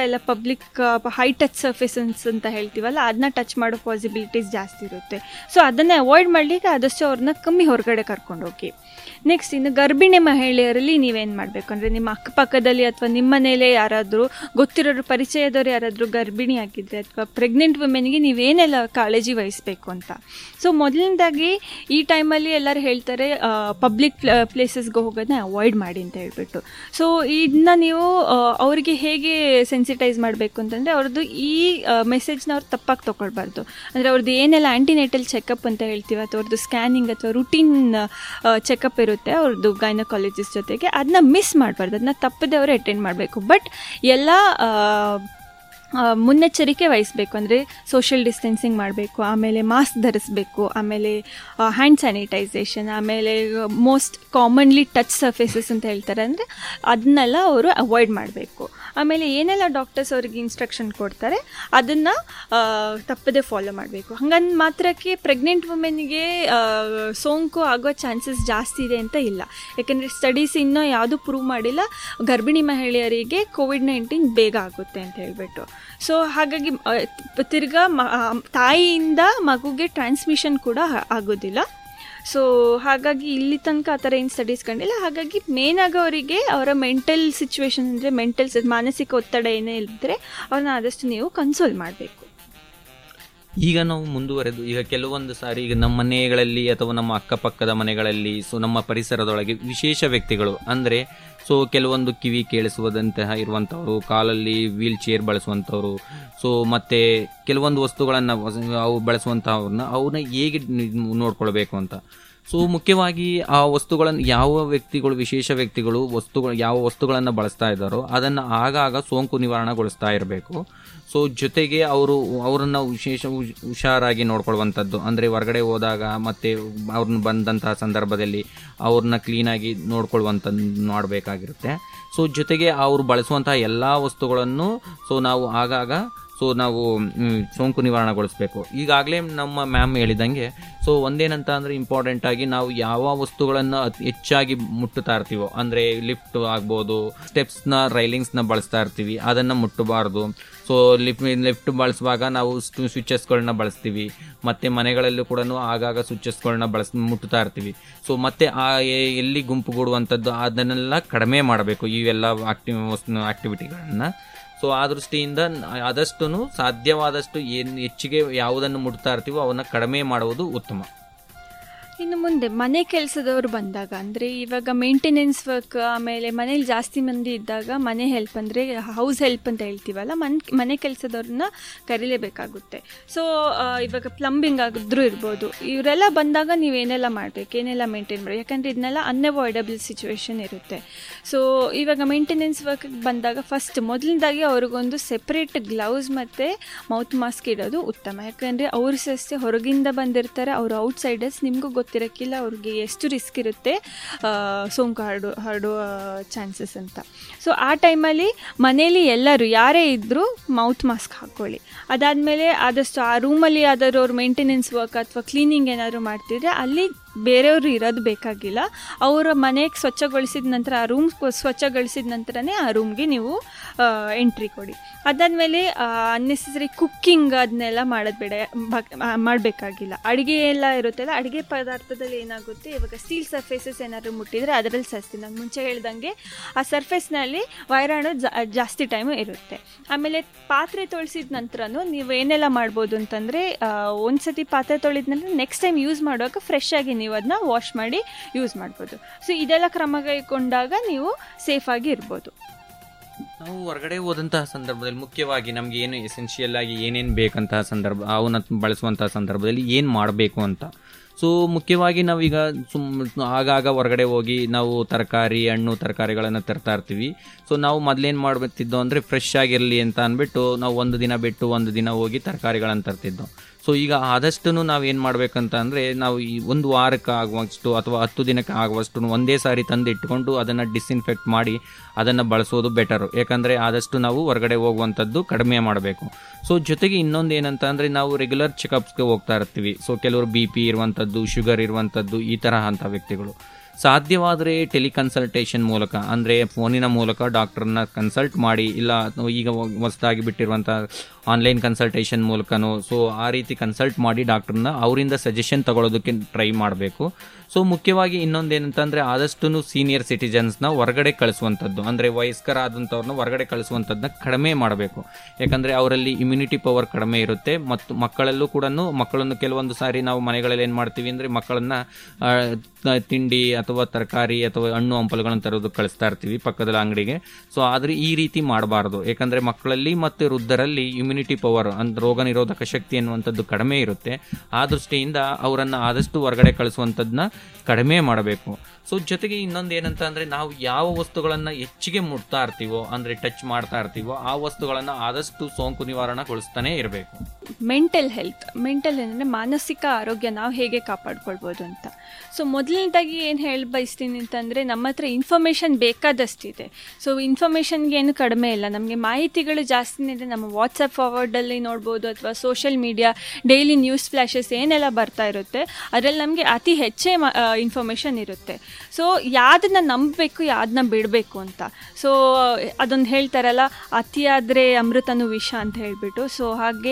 ಎಲ್ಲ ಪಬ್ಲಿಕ್ ಹೈ ಟಚ್ ಸರ್ಫೇಸನ್ಸ್ ಅಂತ ಹೇಳ್ತೀವಲ್ಲ ಅದನ್ನ ಟಚ್ ಮಾಡೋ ಪಾಸಿಬಿಲಿಟೀಸ್ ಜಾಸ್ತಿ ಇರುತ್ತೆ ಸೊ ಅದನ್ನು ಅವಾಯ್ಡ್ ಮಾಡಲಿಕ್ಕೆ ಆದಷ್ಟು ಅವ್ರನ್ನ ಕಮ್ಮಿ ಹೊರಗಡೆ ಕರ್ಕೊಂಡು ಹೋಗಿ ನೆಕ್ಸ್ಟ್ ಇನ್ನು ಗರ್ಭಿಣಿ ಮಹಿಳೆಯರಲ್ಲಿ ನೀವೇನು ಮಾಡಬೇಕು ಅಂದರೆ ನಿಮ್ಮ ಅಕ್ಕಪಕ್ಕದಲ್ಲಿ ಅಥವಾ ನಿಮ್ಮ ಮನೇಲೇ ಯಾರಾದರೂ ಗೊತ್ತಿರೋರು ಪರಿಚಯದವ್ರು ಯಾರಾದರೂ ಗರ್ಭಿಣಿ ಆಗಿದ್ದರೆ ಅಥವಾ ಪ್ರೆಗ್ನೆಂಟ್ ವುಮೆನ್ಗೆ ನೀವೇನೆಲ್ಲ ಕಾಳಜಿ ವಹಿಸಬೇಕು ಅಂತ ಸೊ ಮೊದಲನೇದಾಗಿ ಈ ಟೈಮಲ್ಲಿ ಎಲ್ಲರೂ ಹೇಳ್ತಾರೆ ಪಬ್ಲಿಕ್ ಪ್ಲೇಸಸ್ಗೆ ಹೋಗೋದನ್ನ ಅವಾಯ್ಡ್ ಮಾಡಿ ಅಂತ ಹೇಳ್ಬಿಟ್ಟು ಸೊ ಇದನ್ನ ನೀವು ಆ, ಅವರಿಗೆ ಹೇಗೆ ಸೆನ್ಸಿಟೈಸ್ ಮಾಡಬೇಕು ಅಂತಂದರೆ ಅವ್ರದ್ದು ಈ ಮೆಸೇಜ್ನ ಅವ್ರು ತಪ್ಪಾಗಿ ತೊಗೊಳ್ಬಾರ್ದು ಅಂದರೆ ಅವ್ರದ್ದು ಏನೆಲ್ಲ ಆ್ಯಂಟಿನೇಟಲ್ ಚೆಕಪ್ ಅಂತ ಹೇಳ್ತೀವಿ ಅಥವಾ ಅವ್ರದ್ದು ಸ್ಕ್ಯಾನಿಂಗ್ ಅಥವಾ ರುಟೀನ್ ಚೆಕಪ್ ಇರುತ್ತೆ ಅವ್ರದ್ದು ಗೈನಕಾಲಜಿಸ್ಟ್ ಜೊತೆಗೆ ಅದನ್ನ ಮಿಸ್ ಮಾಡಬಾರ್ದು ಅದನ್ನ ತಪ್ಪದೆ ಅವರು ಅಟೆಂಡ್ ಮಾಡಬೇಕು ಬಟ್ ಎಲ್ಲ ಆ, ಆ, ಮುನ್ನೆಚ್ಚರಿಕೆ ವಹಿಸಬೇಕು ಅಂದರೆ ಸೋಷಿಯಲ್ ಡಿಸ್ಟೆನ್ಸಿಂಗ್ ಮಾಡಬೇಕು ಆಮೇಲೆ ಮಾಸ್ಕ್ ಧರಿಸಬೇಕು ಆಮೇಲೆ ಹ್ಯಾಂಡ್ ಸ್ಯಾನಿಟೈಸೇಷನ್ ಆಮೇಲೆ ಮೋಸ್ಟ್ ಕಾಮನ್ಲಿ ಟಚ್ ಸರ್ಫೇಸಸ್ ಅಂತ ಹೇಳ್ತಾರೆ ಅಂದರೆ ಅದನ್ನೆಲ್ಲ ಅವರು ಅವಾಯ್ಡ್ ಮಾಡಬೇಕು ಆಮೇಲೆ ಏನೆಲ್ಲ ಡಾಕ್ಟರ್ಸ್ ಅವ್ರಿಗೆ ಇನ್ಸ್ಟ್ರಕ್ಷನ್ ಕೊಡ್ತಾರೆ ಅದನ್ನು ತಪ್ಪದೆ ಫಾಲೋ ಮಾಡಬೇಕು ಹಂಗಂದು ಮಾತ್ರಕ್ಕೆ ಪ್ರೆಗ್ನೆಂಟ್ ವುಮೆನ್ಗೆ ಸೋಂಕು ಆಗೋ ಚಾನ್ಸಸ್ ಜಾಸ್ತಿ ಇದೆ ಅಂತ ಇಲ್ಲ ಯಾಕೆಂದರೆ ಸ್ಟಡೀಸ್ ಇನ್ನೂ ಯಾವುದೂ ಪ್ರೂವ್ ಮಾಡಿಲ್ಲ ಗರ್ಭಿಣಿ ಮಹಿಳೆಯರಿಗೆ ಕೋವಿಡ್ ನೈನ್ಟೀನ್ ಬೇಗ ಆಗುತ್ತೆ ಅಂತ ಹೇಳ್ಬಿಟ್ಟು ಸೊ ಹಾಗಾಗಿ ಆ, ತಿರ್ಗಾ ಮ- ಆ, ತಾಯಿಯಿಂದ ಮಗುಗೆ ಟ್ರಾನ್ಸ್ಮಿಷನ್ ಕೂಡ ಹ- ಆಗೋದಿಲ್ಲ ಸೊ ಹಾಗಾಗಿ ಇಲ್ಲಿ ತನಕ ಆ ಥರ ಏನು ಸ್ಟಡೀಸ್ ಕಂಡಿಲ್ಲ ಹಾಗಾಗಿ ಮೇನ್ ಆಗಿ ಅವರಿಗೆ ಅವರ ಮೆಂಟಲ್ ಸಿಚುವೇಶನ್ ಅಂದರೆ ಮೆಂಟಲ್ ಮಾನಸಿಕ ಒತ್ತಡ ಏನೇ ಇದ್ದರೆ ಅವ್ರನ್ನ ಆದಷ್ಟು ನೀವು ಕನ್ಸೋಲ್ ಮಾಡಬೇಕು ಈಗ ನಾವು ಮುಂದುವರೆದು ಈಗ ಕೆಲವೊಂದು ಸಾರಿ ಈಗ ನಮ್ಮ ಮನೆಗಳಲ್ಲಿ ಅಥವಾ ನಮ್ಮ ಅಕ್ಕಪಕ್ಕದ ಮನೆಗಳಲ್ಲಿ ಸೊ ನಮ್ಮ ಪರಿಸರದೊಳಗೆ ವಿಶೇಷ ವ್ಯಕ್ತಿಗಳು ಅಂದರೆ ಸೊ ಕೆಲವೊಂದು ಕಿವಿ ಕೇಳಿಸುವುದಂತಹ ಇರುವಂಥವ್ರು ಕಾಲಲ್ಲಿ ವೀಲ್ ಚೇರ್ ಬಳಸುವಂಥವ್ರು ಸೊ ಮತ್ತೆ ಕೆಲವೊಂದು ವಸ್ತುಗಳನ್ನು ಅವು ಬಳಸುವಂತಹವ್ರನ್ನ ಅವ್ರನ್ನ ಹೇಗೆ ನೋಡ್ಕೊಳ್ಬೇಕು ಅಂತ ಸೊ ಮುಖ್ಯವಾಗಿ ಆ ವಸ್ತುಗಳನ್ನು ಯಾವ ವ್ಯಕ್ತಿಗಳು ವಿಶೇಷ ವ್ಯಕ್ತಿಗಳು ವಸ್ತುಗಳು ಯಾವ ವಸ್ತುಗಳನ್ನು ಬಳಸ್ತಾ ಇದ್ದಾರೋ ಅದನ್ನು ಆಗಾಗ ಸೋಂಕು ನಿವಾರಣೆಗೊಳಿಸ್ತಾ ಇರಬೇಕು ಸೊ ಜೊತೆಗೆ ಅವರು ಅವರನ್ನ ವಿಶೇಷ ಹುಷ್- ಹುಷಾರಾಗಿ ನೋಡ್ಕೊಳ್ಳುವಂಥದ್ದು ಅಂದರೆ ಹೊರಗಡೆ ಹೋದಾಗ ಮತ್ತೆ ಅವ್ರನ್ನ ಬಂದಂತಹ ಸಂದರ್ಭದಲ್ಲಿ ಅವ್ರನ್ನ ಕ್ಲೀನಾಗಿ ನೋಡ್ಕೊಳ್ಳುವಂಥದ್ದು ಮಾಡಬೇಕಾಗಿರುತ್ತೆ ಸೊ ಜೊತೆಗೆ ಅವರು ಬಳಸುವಂತಹ ಎಲ್ಲ ವಸ್ತುಗಳನ್ನು ಸೊ ನಾವು ಆಗಾಗ ಸೊ ನಾವು ಮ್, ಸೋಂಕು ನಿವಾರಣೆಗೊಳಿಸಬೇಕು ಈಗಾಗಲೇ ನಮ್ಮ ಮ್ಯಾಮ್ ಹೇಳಿದಂಗೆ ಸೊ ಒಂದೇನಂತ ಅಂದರೆ ಇಂಪಾರ್ಟೆಂಟ್ ಆಗಿ ನಾವು ಯಾವ ವಸ್ತುಗಳನ್ನು ಅತಿ ಹೆಚ್ಚಾಗಿ ಮುಟ್ಟುತ್ತಾ ಇರ್ತೀವೋ ಅಂದರೆ ಲಿಫ್ಟ್ ಆಗ್ಬೋದು ಸ್ಟೆಪ್ಸ್ನ ರೈಲಿಂಗ್ಸ್ನ ಬಳಸ್ತಾ ಇರ್ತೀವಿ ಅದನ್ನು ಮುಟ್ಟಬಾರ್ದು ಸೊ ಲಿಫ್ಟ್ ಲಿಫ್ಟ್ ಬಳಸುವಾಗ ನಾವು ಸ್ವಿಚಸ್ಗಳನ್ನ ಬಳಸ್ತೀವಿ ಮತ್ತು ಮನೆಗಳಲ್ಲೂ ಕೂಡ ಆಗಾಗ ಸ್ವಿಚಸ್ಗಳನ್ನ ಬಳಸ್ ಮುಟ್ಟುತ್ತಾ ಇರ್ತೀವಿ ಸೊ ಮತ್ತೆ ಆ ಎ- ಎಲ್ಲಿ ಗುಂಪುಗೂಡುವಂಥದ್ದು ಅದನ್ನೆಲ್ಲ ಕಡಿಮೆ ಮಾಡಬೇಕು ಇವೆಲ್ಲ ಆಕ್ಟಿವ್ ಆಕ್ಟಿವಿಟಿಗಳನ್ನು ಸೊ ಆ ದೃಷ್ಟಿಯಿಂದ ಆದಷ್ಟು ಸಾಧ್ಯವಾದಷ್ಟು ಏನು ಹೆಚ್ಚಿಗೆ ಯಾವುದನ್ನು ಮುಟ್ತಾ ಇರ್ತೀವೋ ಅವನ್ನ ಕಡಿಮೆ ಮಾಡುವುದು ಉತ್ತಮ ಇನ್ನು ಮುಂದೆ ಮನೆ ಕೆಲಸದವರು ಬಂದಾಗ ಅಂದರೆ ಇವಾಗ ಮೇಂಟೆನೆನ್ಸ್ ವರ್ಕ್ ಆಮೇಲೆ ಮನೇಲಿ ಜಾಸ್ತಿ ಮಂದಿ ಇದ್ದಾಗ ಮನೆ ಹೆಲ್ಪ್ ಅಂದರೆ ಹೌಸ್ ಹೆಲ್ಪ್ ಅಂತ ಹೇಳ್ತೀವಲ್ಲ ಮನ್ ಮನೆ ಕೆಲಸದವ್ರನ್ನ ಕರೀಲೇಬೇಕಾಗುತ್ತೆ ಸೊ ಇವಾಗ ಪ್ಲಂಬಿಂಗ್ ಆಗಿದ್ರೂ ಇರ್ಬೋದು ಇವರೆಲ್ಲ ಬಂದಾಗ ನೀವೇನೆಲ್ಲ ಮಾಡಬೇಕು ಏನೆಲ್ಲ ಮೇಂಟೈನ್ ಮಾಡಿ ಯಾಕಂದರೆ ಇದನ್ನೆಲ್ಲ ಅನ್ಅವಾಯ್ಡಬಲ್ ಸಿಚುವೇಶನ್ ಇರುತ್ತೆ ಸೊ ಇವಾಗ ಮೇಂಟೆನೆನ್ಸ್ ವರ್ಕ್ ಬಂದಾಗ ಫಸ್ಟ್ ಮೊದಲನೇದಾಗಿ ಅವ್ರಿಗೊಂದು ಸೆಪ್ರೇಟ್ ಗ್ಲೌಸ್ ಮತ್ತು ಮೌತ್ ಮಾಸ್ಕ್ ಇಡೋದು ಉತ್ತಮ ಯಾಕಂದರೆ ಅವ್ರು ಸಸ್ಯ ಹೊರಗಿಂದ ಬಂದಿರ್ತಾರೆ ಅವರು ಔಟ್ಸೈಡರ್ಸ್ ನಿಮಗೂ ಗೊತ್ತಿರೋಕ್ಕಿಲ್ಲ ಅವ್ರಿಗೆ ಎಷ್ಟು ರಿಸ್ಕ್ ಇರುತ್ತೆ ಆ, ಸೋಂಕು ಹರಡು ಹರಡುವ ಚಾನ್ಸಸ್ ಅಂತ ಸೊ ಆ ಟೈಮಲ್ಲಿ ಮನೇಲಿ ಎಲ್ಲರೂ ಯಾರೇ ಇದ್ದರೂ ಮೌತ್ ಮಾಸ್ಕ್ ಹಾಕ್ಕೊಳ್ಳಿ ಅದಾದಮೇಲೆ ಆದಷ್ಟು ಆ ರೂಮಲ್ಲಿ ಯಾವ್ದಾದ್ರು ಅವ್ರು ಮೇಂಟೆನೆನ್ಸ್ ವರ್ಕ್ ಅಥವಾ ಕ್ಲೀನಿಂಗ್ ಏನಾದರೂ ಮಾಡ್ತಿದ್ರೆ ಅಲ್ಲಿ ಬೇರೆಯವರು ಇರೋದು ಬೇಕಾಗಿಲ್ಲ ಅವರ ಮನೆಗೆ ಸ್ವಚ್ಛಗೊಳಿಸಿದ ನಂತರ ಆ ರೂಮ್ ಸ್ವಚ್ಛಗೊಳಿಸಿದ ನಂತರನೇ ಆ ರೂಮ್ಗೆ ನೀವು ಎಂಟ್ರಿ ಕೊಡಿ ಅದಾದಮೇಲೆ ಅನ್ನೆಸೆಸರಿ ಕುಕ್ಕಿಂಗ್ ಅದನ್ನೆಲ್ಲ ಮಾಡೋದು ಬೇಡ ಮಾಡಬೇಕಾಗಿಲ್ಲ ಅಡುಗೆ ಎಲ್ಲ ಇರುತ್ತಲ್ಲ ಅಡುಗೆ ಪದಾರ್ಥದಲ್ಲಿ ಏನಾಗುತ್ತೆ ಇವಾಗ ಸ್ಟೀಲ್ ಸರ್ಫೇಸಸ್ ಏನಾದರೂ ಮುಟ್ಟಿದರೆ ಅದರಲ್ಲಿ ಸಸ್ತಿ ನಾನು ಮುಂಚೆ ಹೇಳ್ದಂಗೆ ಆ ಸರ್ಫೇಸ್ನಲ್ಲಿ ವೈರಾಣು ಜಾ- ಜಾಸ್ತಿ ಟೈಮು ಇರುತ್ತೆ ಆಮೇಲೆ ಪಾತ್ರೆ ತೊಳೆಸಿದ ನಂತರನೂ ನೀವು ಏನೆಲ್ಲ ಮಾಡ್ಬೋದು ಅಂತಂದರೆ ಒಂದು ಸತಿ ಪಾತ್ರೆ ತೊಳೆದ ನಂತರ ನೆಕ್ಸ್ಟ್ ಟೈಮ್ ಯೂಸ್ ಮಾಡುವಾಗ ಫ್ರೆಶ್ ಆಗಿ ನೀವು ಅದನ್ನ ವಾಶ್ ಮಾಡಿ ಯೂಸ್ ಮಾಡ್ಬೋದು ಸೊ ಇದೆಲ್ಲ ಕ್ರಮ ಕೈಗೊಂಡಾಗ ನೀವು ಸೇಫಾಗಿ ಇರ್ಬೋದು ನಾವು ಹೊರಗಡೆ ಹೋದಂತಹ ಸಂದರ್ಭದಲ್ಲಿ ಮುಖ್ಯವಾಗಿ ನಮ್ಗೆ ಏನು ಎಸೆನ್ಷಿಯಲ್ ಆಗಿ ಏನೇನು ಬೇಕಂತಹ ಸಂದರ್ಭ ಅವನ್ನ ಬಳಸುವಂತಹ ಸಂದರ್ಭದಲ್ಲಿ ಏನು ಮಾಡಬೇಕು ಅಂತ ಸೊ ಮುಖ್ಯವಾಗಿ ನಾವೀಗ ಸುಮ್ ಆಗಾಗ ಹೊರಗಡೆ ಹೋಗಿ ನಾವು ತರಕಾರಿ ಹಣ್ಣು ತರಕಾರಿಗಳನ್ನು ತರ್ತಾ ಇರ್ತೀವಿ ಸೊ ನಾವು ಮೊದಲೇನು ಮಾಡ್ಬೇಕಿದ್ದೋ ಅಂದರೆ ಫ್ರೆಶ್ ಆಗಿರಲಿ ಅಂತ ಅಂದ್ಬಿಟ್ಟು ನಾವು ಒಂದು ದಿನ ಬಿಟ್ಟು ಒಂದು ದಿನ ಹೋಗಿ ತರಕಾರಿಗಳನ್ನು ತರ್ತಿದ್ದೋ ಸೊ ಈಗ ಆದಷ್ಟು ನಾವೇನು ಮಾಡ್ಬೇಕಂತ ಅಂದರೆ ನಾವು ಈ ಒಂದು ವಾರಕ್ಕೆ ಆಗುವಷ್ಟು ಅಥವಾ ಹತ್ತು ದಿನಕ್ಕೆ ಆಗುವಷ್ಟು ಒಂದೇ ಸಾರಿ ತಂದು ಇಟ್ಕೊಂಡು ಅದನ್ನು ಡಿಸ್ಇನ್ಫೆಕ್ಟ್ ಮಾಡಿ ಅದನ್ನು ಬಳಸೋದು ಬೆಟರು ಯಾಕಂದರೆ ಆದಷ್ಟು ನಾವು ಹೊರಗಡೆ ಹೋಗುವಂಥದ್ದು ಕಡಿಮೆ ಮಾಡಬೇಕು ಸೊ ಜೊತೆಗೆ ಇನ್ನೊಂದು ಏನಂತ ಅಂದರೆ ನಾವು ರೆಗ್ಯುಲರ್ ಚೆಕಪ್ಸ್ಗೆ ಹೋಗ್ತಾ ಇರ್ತೀವಿ ಸೊ ಕೆಲವರು ಬಿ ಪಿ ಇರುವಂಥದ್ದು ಶುಗರ್ ಇರುವಂಥದ್ದು ಈ ತರಹ ಅಂಥ ವ್ಯಕ್ತಿಗಳು ಸಾಧ್ಯವಾದರೆ ಟೆಲಿಕನ್ಸಲ್ಟೇಷನ್ ಮೂಲಕ ಅಂದರೆ ಫೋನಿನ ಮೂಲಕ ಡಾಕ್ಟರ್ನ ಕನ್ಸಲ್ಟ್ ಮಾಡಿ ಇಲ್ಲ ಈಗ ಹೊಸದಾಗಿ ಬಿಟ್ಟಿರುವಂಥ ಆನ್ಲೈನ್ ಕನ್ಸಲ್ಟೇಷನ್ ಮೂಲಕನೋ ಸೊ ಆ ರೀತಿ ಕನ್ಸಲ್ಟ್ ಮಾಡಿ ಡಾಕ್ಟರ್ನ ಅವರಿಂದ ಸಜೆಷನ್ ತಗೊಳ್ಳೋದಕ್ಕೆ ಟ್ರೈ ಮಾಡಬೇಕು ಸೊ ಮುಖ್ಯವಾಗಿ ಇನ್ನೊಂದು ಏನಂತಂದರೆ ಆದಷ್ಟು ಸೀನಿಯರ್ ಸಿಟಿಜನ್ಸ್ನ ಹೊರಗಡೆ ಕಳಿಸುವಂಥದ್ದು ಅಂದರೆ ವಯಸ್ಕರಾದಂಥವ್ರನ್ನ ಹೊರಗಡೆ ಕಳಿಸುವಂಥದ್ದನ್ನ ಕಡಿಮೆ ಮಾಡಬೇಕು ಯಾಕಂದರೆ ಅವರಲ್ಲಿ ಇಮ್ಯುನಿಟಿ ಪವರ್ ಕಡಿಮೆ ಇರುತ್ತೆ ಮತ್ತು ಮಕ್ಕಳಲ್ಲೂ ಕೂಡ ಮಕ್ಕಳನ್ನು ಕೆಲವೊಂದು ಸಾರಿ ನಾವು ಮನೆಗಳಲ್ಲಿ ಏನು ಮಾಡ್ತೀವಿ ಅಂದರೆ ಮಕ್ಕಳನ್ನ ಆ, ತ- ತಿಂಡಿ ಅಥವಾ ತರಕಾರಿ ಅಥವಾ ಹಣ್ಣು ಹಂಪಲುಗಳನ್ನು ತರೋದು ಕಳಿಸ್ತಾ ಇರ್ತೀವಿ ಪಕ್ಕದ ಅಂಗಡಿಗೆ ಸೊ ಆದರೆ ಈ ರೀತಿ ಮಾಡಬಾರ್ದು ಯಾಕಂದರೆ ಮಕ್ಕಳಲ್ಲಿ ಮತ್ತು ವೃದ್ಧರಲ್ಲಿ ಇಮ್ಯುನಿಟಿ ಪವರ್ ಅಂದ್ರೆ ರೋಗ ನಿರೋಧಕ ಶಕ್ತಿ ಅನ್ನುವಂಥದ್ದು ಕಡಿಮೆ ಇರುತ್ತೆ ಆ ದೃಷ್ಟಿಯಿಂದ ಅವರನ್ನು ಆದಷ್ಟು ಹೊರಗಡೆ ಕಳಿಸುವಂಥದ್ದನ್ನ ಕಡಿಮೆ ಮಾಡಬೇಕು ಸೊ ಜೊತೆಗೆ ಇನ್ನೊಂದು ಏನಂತ ಅಂದರೆ ನಾವು ಯಾವ ವಸ್ತುಗಳನ್ನು ಹೆಚ್ಚಿಗೆ ಮುಟ್ತಾ ಇರ್ತೀವೋ ಅಂದರೆ ಟಚ್ ಮಾಡ್ತಾ ಇರ್ತೀವೋ ಆ ವಸ್ತುಗಳನ್ನು ಆದಷ್ಟು ಸೋಂಕು ನಿವಾರಣಗೊಳಿಸ್ತಾನೆ ಇರಬೇಕು ಮೆಂಟಲ್ ಹೆಲ್ತ್ ಮೆಂಟಲ್ ಅಂದರೆ ಮಾನಸಿಕ ಆರೋಗ್ಯ ನಾವು ಹೇಗೆ ಕಾಪಾಡ್ಕೊಳ್ಬೋದು ಅಂತ ಸೊ ಮೊದಲನೇದಾಗಿ ಏನು ಹೇಳಿ ಬಯಸ್ತೀನಿ ಅಂತಂದರೆ ನಮ್ಮ ಹತ್ರ ಇನ್ಫಾರ್ಮೇಷನ್ ಬೇಕಾದಷ್ಟಿದೆ ಸೊ ಇನ್ಫಾರ್ಮೇಷನ್ಗೆ ಏನು ಕಡಿಮೆ ಇಲ್ಲ ನಮಗೆ ಮಾಹಿತಿಗಳು ಜಾಸ್ತಿನೇ ಇದೆ ನಮ್ಮ ವಾಟ್ಸಪ್ ಫಾರ್ವರ್ಡಲ್ಲಿ ನೋಡ್ಬೋದು ಅಥವಾ social media daily news flashes ಏನೆಲ್ಲ ಬರ್ತಾ ಇರುತ್ತೆ ಅದರಲ್ಲಿ ನಮಗೆ ಅತಿ ಹೆಚ್ಚೇ ಇನ್ಫಾರ್ಮೇಷನ್ ಇರುತ್ತೆ ಸೊ ಯಾವ್ದನ್ನ ನಂಬಬೇಕು ಯಾವ್ದನ್ನ ಬಿಡಬೇಕು ಅಂತ ಸೊ ಅದೊಂದು ಹೇಳ್ತಾರಲ್ಲ ಅತಿಯಾದರೆ ಅಮೃತನು ವಿಷ ಅಂತ ಹೇಳ್ಬಿಟ್ಟು ಸೊ ಹಾಗೆ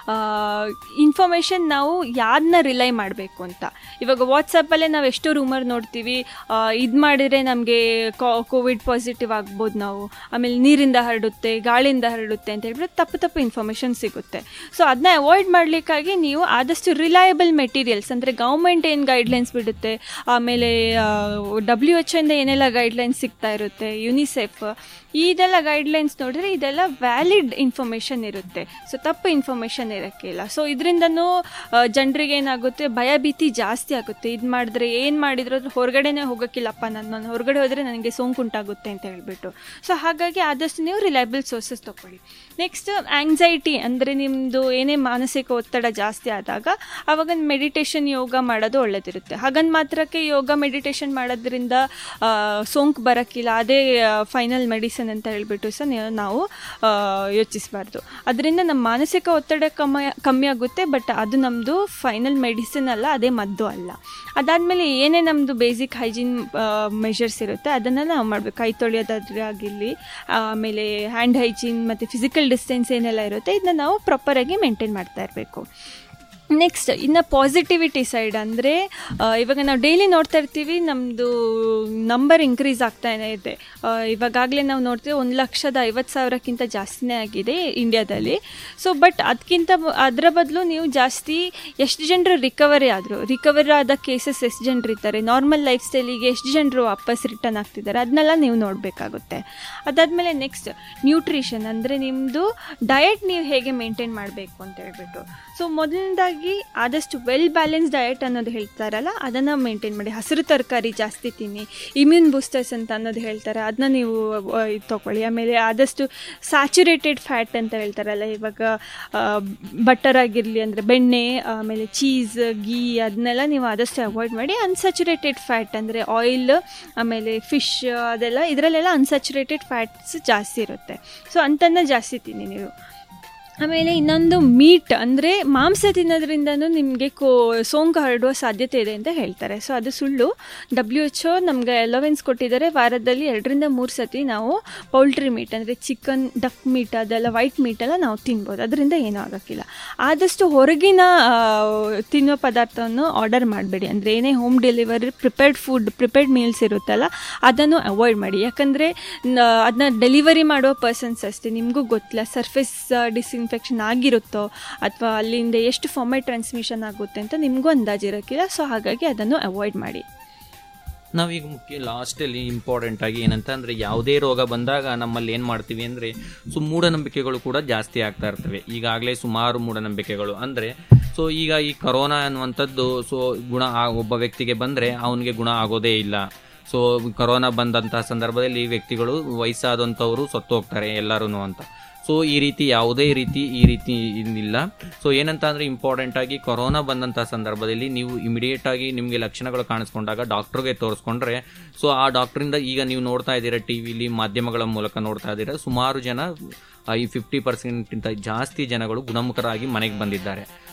ಇನ್ಫಾರ್ಮೇಷನ್ ನಾವು ಯಾವ್ದನ್ನ ರಿಲೈ ಮಾಡಬೇಕು ಅಂತ ಇವಾಗ ವಾಟ್ಸಪ್ಪಲ್ಲೇ ನಾವು ಎಷ್ಟೋ ರೂಮರ್ ನೋಡ್ತೀವಿ ಇದು ಮಾಡಿದರೆ ನಮಗೆ ಕೋವಿಡ್ ಪಾಸಿಟಿವ್ ಆಗ್ಬೋದು ನಾವು ಆಮೇಲೆ ನೀರಿಂದ ಹರಡುತ್ತೆ ಗಾಳಿಯಿಂದ ಹರಡುತ್ತೆ ಅಂತ ಹೇಳ್ಬಿಟ್ಟು ತಪ್ಪು ತಪ್ಪು ಇನ್ಫಾರ್ಮೇಷನ್ ಸಿಗುತ್ತೆ ಸೊ ಅದನ್ನ ಅವಾಯ್ಡ್ ಮಾಡಲಿಕ್ಕಾಗಿ ನೀವು ಆದಷ್ಟು ರಿಲಯಬಲ್ ಮೆಟೀರಿಯಲ್ಸ್ ಅಂದರೆ ಗೌರ್ಮೆಂಟ್ ಏನು ಗೈಡ್ಲೈನ್ಸ್ ಬಿಡುತ್ತೆ ಆಮೇಲೆ ಡಬ್ಲ್ಯೂ ಎಚ್ ಇಂದ ಏನೆಲ್ಲ ಗೈಡ್ಲೈನ್ಸ್ ಸಿಗ್ತಾ ಇರುತ್ತೆ ಯುನಿಸೆಫ್ ಇದೆಲ್ಲ ಗೈಡ್ಲೈನ್ಸ್ ನೋಡಿದ್ರೆ ಇದೆಲ್ಲ ವ್ಯಾಲಿಡ್ ಇನ್ಫಾರ್ಮೇಷನ್ ಇರುತ್ತೆ ಸೊ ತಪ್ಪು ಇನ್ಫಾರ್ಮೇಷನ್ ಇರೋಕ್ಕಿಲ್ಲ ಸೊ ಇದರಿಂದನೂ ಜನರಿಗೆ ಏನಾಗುತ್ತೆ ಭಯ ಭೀತಿ ಜಾಸ್ತಿ ಆಗುತ್ತೆ ಇದು ಮಾಡಿದ್ರೆ ಏನು ಮಾಡಿದ್ರು ಅದ್ರ ಹೊರಗಡೆನೇ ಹೋಗೋಕ್ಕಿಲ್ಲಪ್ಪ ನಾನು ನಾನು ಹೊರಗಡೆ ಹೋದರೆ ನನಗೆ ಸೋಂಕುಂಟಾಗುತ್ತೆ ಅಂತ ಹೇಳ್ಬಿಟ್ಟು ಸೊ ಹಾಗಾಗಿ ಆದಷ್ಟು ನೀವು ರಿಲಯಬಲ್ ಸೋರ್ಸಸ್ ತೊಗೊಳ್ಳಿ ನೆಕ್ಸ್ಟ್ ಆಂಗ್ಸೈಟಿ ಅಂದರೆ ನಿಮ್ಮದು ಏನೇ ಮಾನಸಿಕ ಒತ್ತಡ ಜಾಸ್ತಿ ಆದಾಗ ಆವಾಗ ಮೆಡಿಟೇಷನ್ ಯೋಗ ಮಾಡೋದು ಒಳ್ಳೆದಿರುತ್ತೆ ಹಾಗಂದು ಮಾತ್ರಕ್ಕೆ ಯೋಗ ಮೆಡಿಟೇಷನ್ ಮಾಡೋದ್ರಿಂದ ಆ, ಸೋಂಕು ಬರೋಕ್ಕಿಲ್ಲ ಅದೇ ಫೈನಲ್ ಮೆಡಿಸಿನ್ ಅಂತ ಹೇಳ್ಬಿಟ್ಟು ಸಹ ನೀವು- ನಾವು ಯೋಚಿಸಬಾರ್ದು ಅದರಿಂದ ನಮ್ಮ ಮಾನಸಿಕ ಒತ್ತಡ ಕಮ್ಮಿ ಕಮ್ಮಿ ಆಗುತ್ತೆ ಬಟ್ ಅದು ನಮ್ಮದು ಫೈನಲ್ ಮೆಡಿಸಿನ್ ಅಲ್ಲ ಅದೇ ಮದ್ದು ಅಲ್ಲ ಅದಾದಮೇಲೆ ಏನೇ ನಮ್ಮದು ಬೇಸಿಕ್ ಹೈಜೀನ್ ಮೆಷರ್ಸ್ ಇರುತ್ತೆ ಅದನ್ನೆಲ್ಲ ನಾವು ಮಾಡಬೇಕು ಕೈ ತೊಳೆಯೋದಾದ್ರೆ ಆಗಿರಲಿ ಆಮೇಲೆ ಹ್ಯಾಂಡ್ ಹೈಜೀನ್ ಮತ್ತು ಫಿಸಿಕಲ್ ಡಿಸ್ಟೆನ್ಸ್ ಏನೆಲ್ಲ ಇರುತ್ತೆ ಇದನ್ನ ನಾವು ಪ್ರಾಪರಾಗಿ ಮೇಂಟೈನ್ ಮಾಡ್ತಾ ಇರಬೇಕು ನೆಕ್ಸ್ಟ್ ಇನ್ನು ಪಾಸಿಟಿವಿಟಿ ಸೈಡ್ ಅಂದರೆ ಇವಾಗ ನಾವು ಡೈಲಿ ನೋಡ್ತಾ ಇರ್ತೀವಿ ನಮ್ಮದು ನಂಬರ್ ಇನ್ಕ್ರೀಸ್ ಆಗ್ತಾನೆ ಇದೆ ಆ, ಇವಾಗಾಗಲೇ ನಾವು ನೋಡ್ತೀವಿ ಒಂದು ಲಕ್ಷದ ಐವತ್ತು ಸಾವಿರಕ್ಕಿಂತ ಜಾಸ್ತಿನೇ ಆಗಿದೆ ಇಂಡಿಯಾದಲ್ಲಿ ಸೊ ಬಟ್ ಅದಕ್ಕಿಂತ ಅದರ ಬದಲು ನೀವು ಜಾಸ್ತಿ ಎಷ್ಟು ಜನರು ರಿಕವರಿ ಆದರು ರಿಕವರಿ ಆದ ಕೇಸಸ್ ಎಷ್ಟು ಜನರು ಇರ್ತಾರೆ ನಾರ್ಮಲ್ ಲೈಫ್ ಸ್ಟೈಲಿಗೆ ಎಷ್ಟು ಜನರು ವಾಪಸ್ ರಿಟರ್ನ್ ಆಗ್ತಿದ್ದಾರೆ ಅದನ್ನೆಲ್ಲ ನೀವು ನೋಡಬೇಕಾಗುತ್ತೆ ಅದಾದಮೇಲೆ ನೆಕ್ಸ್ಟ್ ನ್ಯೂಟ್ರಿಷನ್ ಅಂದರೆ ನಿಮ್ಮದು ಡಯಟ್ ನೀವು ಹೇಗೆ ಮೇಂಟೈನ್ ಮಾಡಬೇಕು ಅಂತ ಹೇಳ್ಬಿಟ್ಟು ಸೊ ಮೊದಲನೇದಾಗಿ ಆದಷ್ಟು ವೆಲ್ ಬ್ಯಾಲೆನ್ಸ್ ಡಯಟ್ ಅನ್ನೋದು ಹೇಳ್ತಾರಲ್ಲ ಅದನ್ನು ಮೇಂಟೈನ್ ಮಾಡಿ ಹಸಿರು ತರಕಾರಿ ಜಾಸ್ತಿ ತಿನ್ನಿ ಇಮ್ಯೂನ್ ಬೂಸ್ಟರ್ಸ್ ಅಂತ ಅನ್ನೋದು ಹೇಳ್ತಾರೆ ಅದನ್ನ ನೀವು ಆ, ಇದು ತೊಗೊಳ್ಳಿ ಆಮೇಲೆ ಆದಷ್ಟು ಸ್ಯಾಚುರೇಟೆಡ್ ಫ್ಯಾಟ್ ಅಂತ ಹೇಳ್ತಾರಲ್ಲ ಇವಾಗ ಬಟರ್ ಆಗಿರಲಿ ಅಂದರೆ ಬೆಣ್ಣೆ ಆಮೇಲೆ ಚೀಸ್ ಗೀ ಅದನ್ನೆಲ್ಲ ನೀವು ಆದಷ್ಟು ಅವಾಯ್ಡ್ ಮಾಡಿ ಅನ್ಸ್ಯಾಚುರೇಟೆಡ್ ಫ್ಯಾಟ್ ಅಂದರೆ ಆಯಿಲ್ ಆಮೇಲೆ ಫಿಶ್ ಅದೆಲ್ಲ ಇದರಲ್ಲೆಲ್ಲ ಅನ್ಸ್ಯಾಚುರೇಟೆಡ್ ಫ್ಯಾಟ್ಸ್ ಜಾಸ್ತಿ ಇರುತ್ತೆ ಸೊ ಅಂಥನ್ನ ಜಾಸ್ತಿ ತಿನ್ನಿ ನೀವು ಆಮೇಲೆ ಇನ್ನೊಂದು ಮೀಟ್ ಅಂದರೆ ಮಾಂಸ ತಿನ್ನೋದ್ರಿಂದನೂ ನಿಮಗೆ ಕೋ ಸೋಂಕು ಹರಡುವ ಸಾಧ್ಯತೆ ಇದೆ ಅಂತ ಹೇಳ್ತಾರೆ ಸೊ ಅದು ಸುಳ್ಳು ಡಬ್ಲ್ಯೂ ಎಚ್ ಒ ನಮಗೆ ಅಲವೆನ್ಸ್ ಕೊಟ್ಟಿದ್ದಾರೆ ವಾರದಲ್ಲಿ ಎರಡರಿಂದ ಮೂರು ಸತಿ ನಾವು ಪೌಲ್ಟ್ರಿ ಮೀಟ್ ಅಂದರೆ ಚಿಕನ್ ಡಕ್ ಮೀಟ್ ಅದೆಲ್ಲ ವೈಟ್ ಮೀಟೆಲ್ಲ ನಾವು ತಿನ್ಬೋದು ಅದರಿಂದ ಏನೂ ಆಗೋಕ್ಕಿಲ್ಲ ಆದಷ್ಟು ಹೊರಗಿನ ಆ, ತಿನ್ನೋ ಪದಾರ್ಥವನ್ನು ಆರ್ಡರ್ ಮಾಡಬೇಡಿ ಅಂದರೆ ಏನೇ home delivery prepared food prepared meals ಇರುತ್ತಲ್ಲ ಅದನ್ನು ಅವಾಯ್ಡ್ ಮಾಡಿ ಯಾಕಂದರೆ ಅದನ್ನ ಡೆಲಿವರಿ ಮಾಡೋ ಪರ್ಸನ್ಸ್ ಅಷ್ಟೇ ನಿಮಗೂ ಗೊತ್ತಿಲ್ಲ ಸರ್ಫೇಸ್ ಡಿಸ್ಇನ್ಫೆಕ್ಷನ್ ಆಗಿರುತ್ತೋ ಅಥವಾ ಅಲ್ಲಿಂದ ಎಷ್ಟು ಫಾರ್ಮೈ ಟ್ರಾನ್ಸ್ಮಿಷನ್ ಆಗುತ್ತೆ ಅಂತ ನಿಮಗೂ ಅಂದಾಜಿರೋಕ್ಕಿಲ್ಲ ಸೊ ಹಾಗಾಗಿ ಅದನ್ನು ಅವಾಯ್ಡ್ ಮಾಡಿ ನಾವೀಗ ಮುಖ್ಯ ಲಾಸ್ಟಲ್ಲಿ ಇಂಪಾರ್ಟೆಂಟ್ ಆಗಿ ಏನಂತ ಅಂದರೆ ಯಾವುದೇ ರೋಗ ಬಂದಾಗ ನಮ್ಮಲ್ಲಿ ಏನು ಮಾಡ್ತೀವಿ ಅಂದರೆ ಸೊ ಮೂಢನಂಬಿಕೆಗಳು ಕೂಡ ಜಾಸ್ತಿ ಆಗ್ತಾ ಇರ್ತವೆ ಈಗಾಗಲೇ ಸುಮಾರು ಮೂಢನಂಬಿಕೆಗಳು ಅಂದರೆ ಸೊ ಈಗ ಈ ಕರೋನಾ ಅನ್ನುವಂಥದ್ದು ಸೊ ಗುಣ ಆ- ಒಬ್ಬ ವ್ಯಕ್ತಿಗೆ ಬಂದರೆ ಅವನಿಗೆ ಗುಣ ಆಗೋದೇ ಇಲ್ಲ ಸೊ ಕರೋನಾ ಬಂದಂತಹ ಸಂದರ್ಭದಲ್ಲಿ ವ್ಯಕ್ತಿಗಳು ವಯಸ್ಸಾದಂಥವರು ಸತ್ತು ಹೋಗ್ತಾರೆ ಎಲ್ಲರೂ ಅಂತ ಸೊ ಈ ರೀತಿ ಯಾವುದೇ ರೀತಿ ಈ ರೀತಿ ಇಲ್ಲ ಸೊ ಏನಂತ ಅಂದರೆ ಇಂಪಾರ್ಟೆಂಟ್ ಆಗಿ ಕೊರೋನಾ ಬಂದಂಥ ಸಂದರ್ಭದಲ್ಲಿ ನೀವು ಇಮಿಡಿಯೇಟ್ ಆಗಿ ನಿಮಗೆ ಲಕ್ಷಣಗಳು ಕಾಣಿಸ್ಕೊಂಡಾಗ ಡಾಕ್ಟ್ರಿಗೆ ತೋರಿಸ್ಕೊಂಡ್ರೆ ಸೊ ಆ ಡಾಕ್ಟ್ರಿಂದ ಈಗ ನೀವು ನೋಡ್ತಾ ಇದ್ದೀರಾ ಟಿ ವಿಲಿ ಮಾಧ್ಯಮಗಳ ಮೂಲಕ ನೋಡ್ತಾ ಇದ್ದೀರಾ ಸುಮಾರು ಜನ ಆ, ಈ ಫಿಫ್ಟಿ ಪರ್ಸೆಂಟ್ಗಿಂತ ಜಾಸ್ತಿ ಜನಗಳು ಗುಣಮುಖರಾಗಿ ಮನೆಗೆ ಬಂದಿದ್ದಾರೆ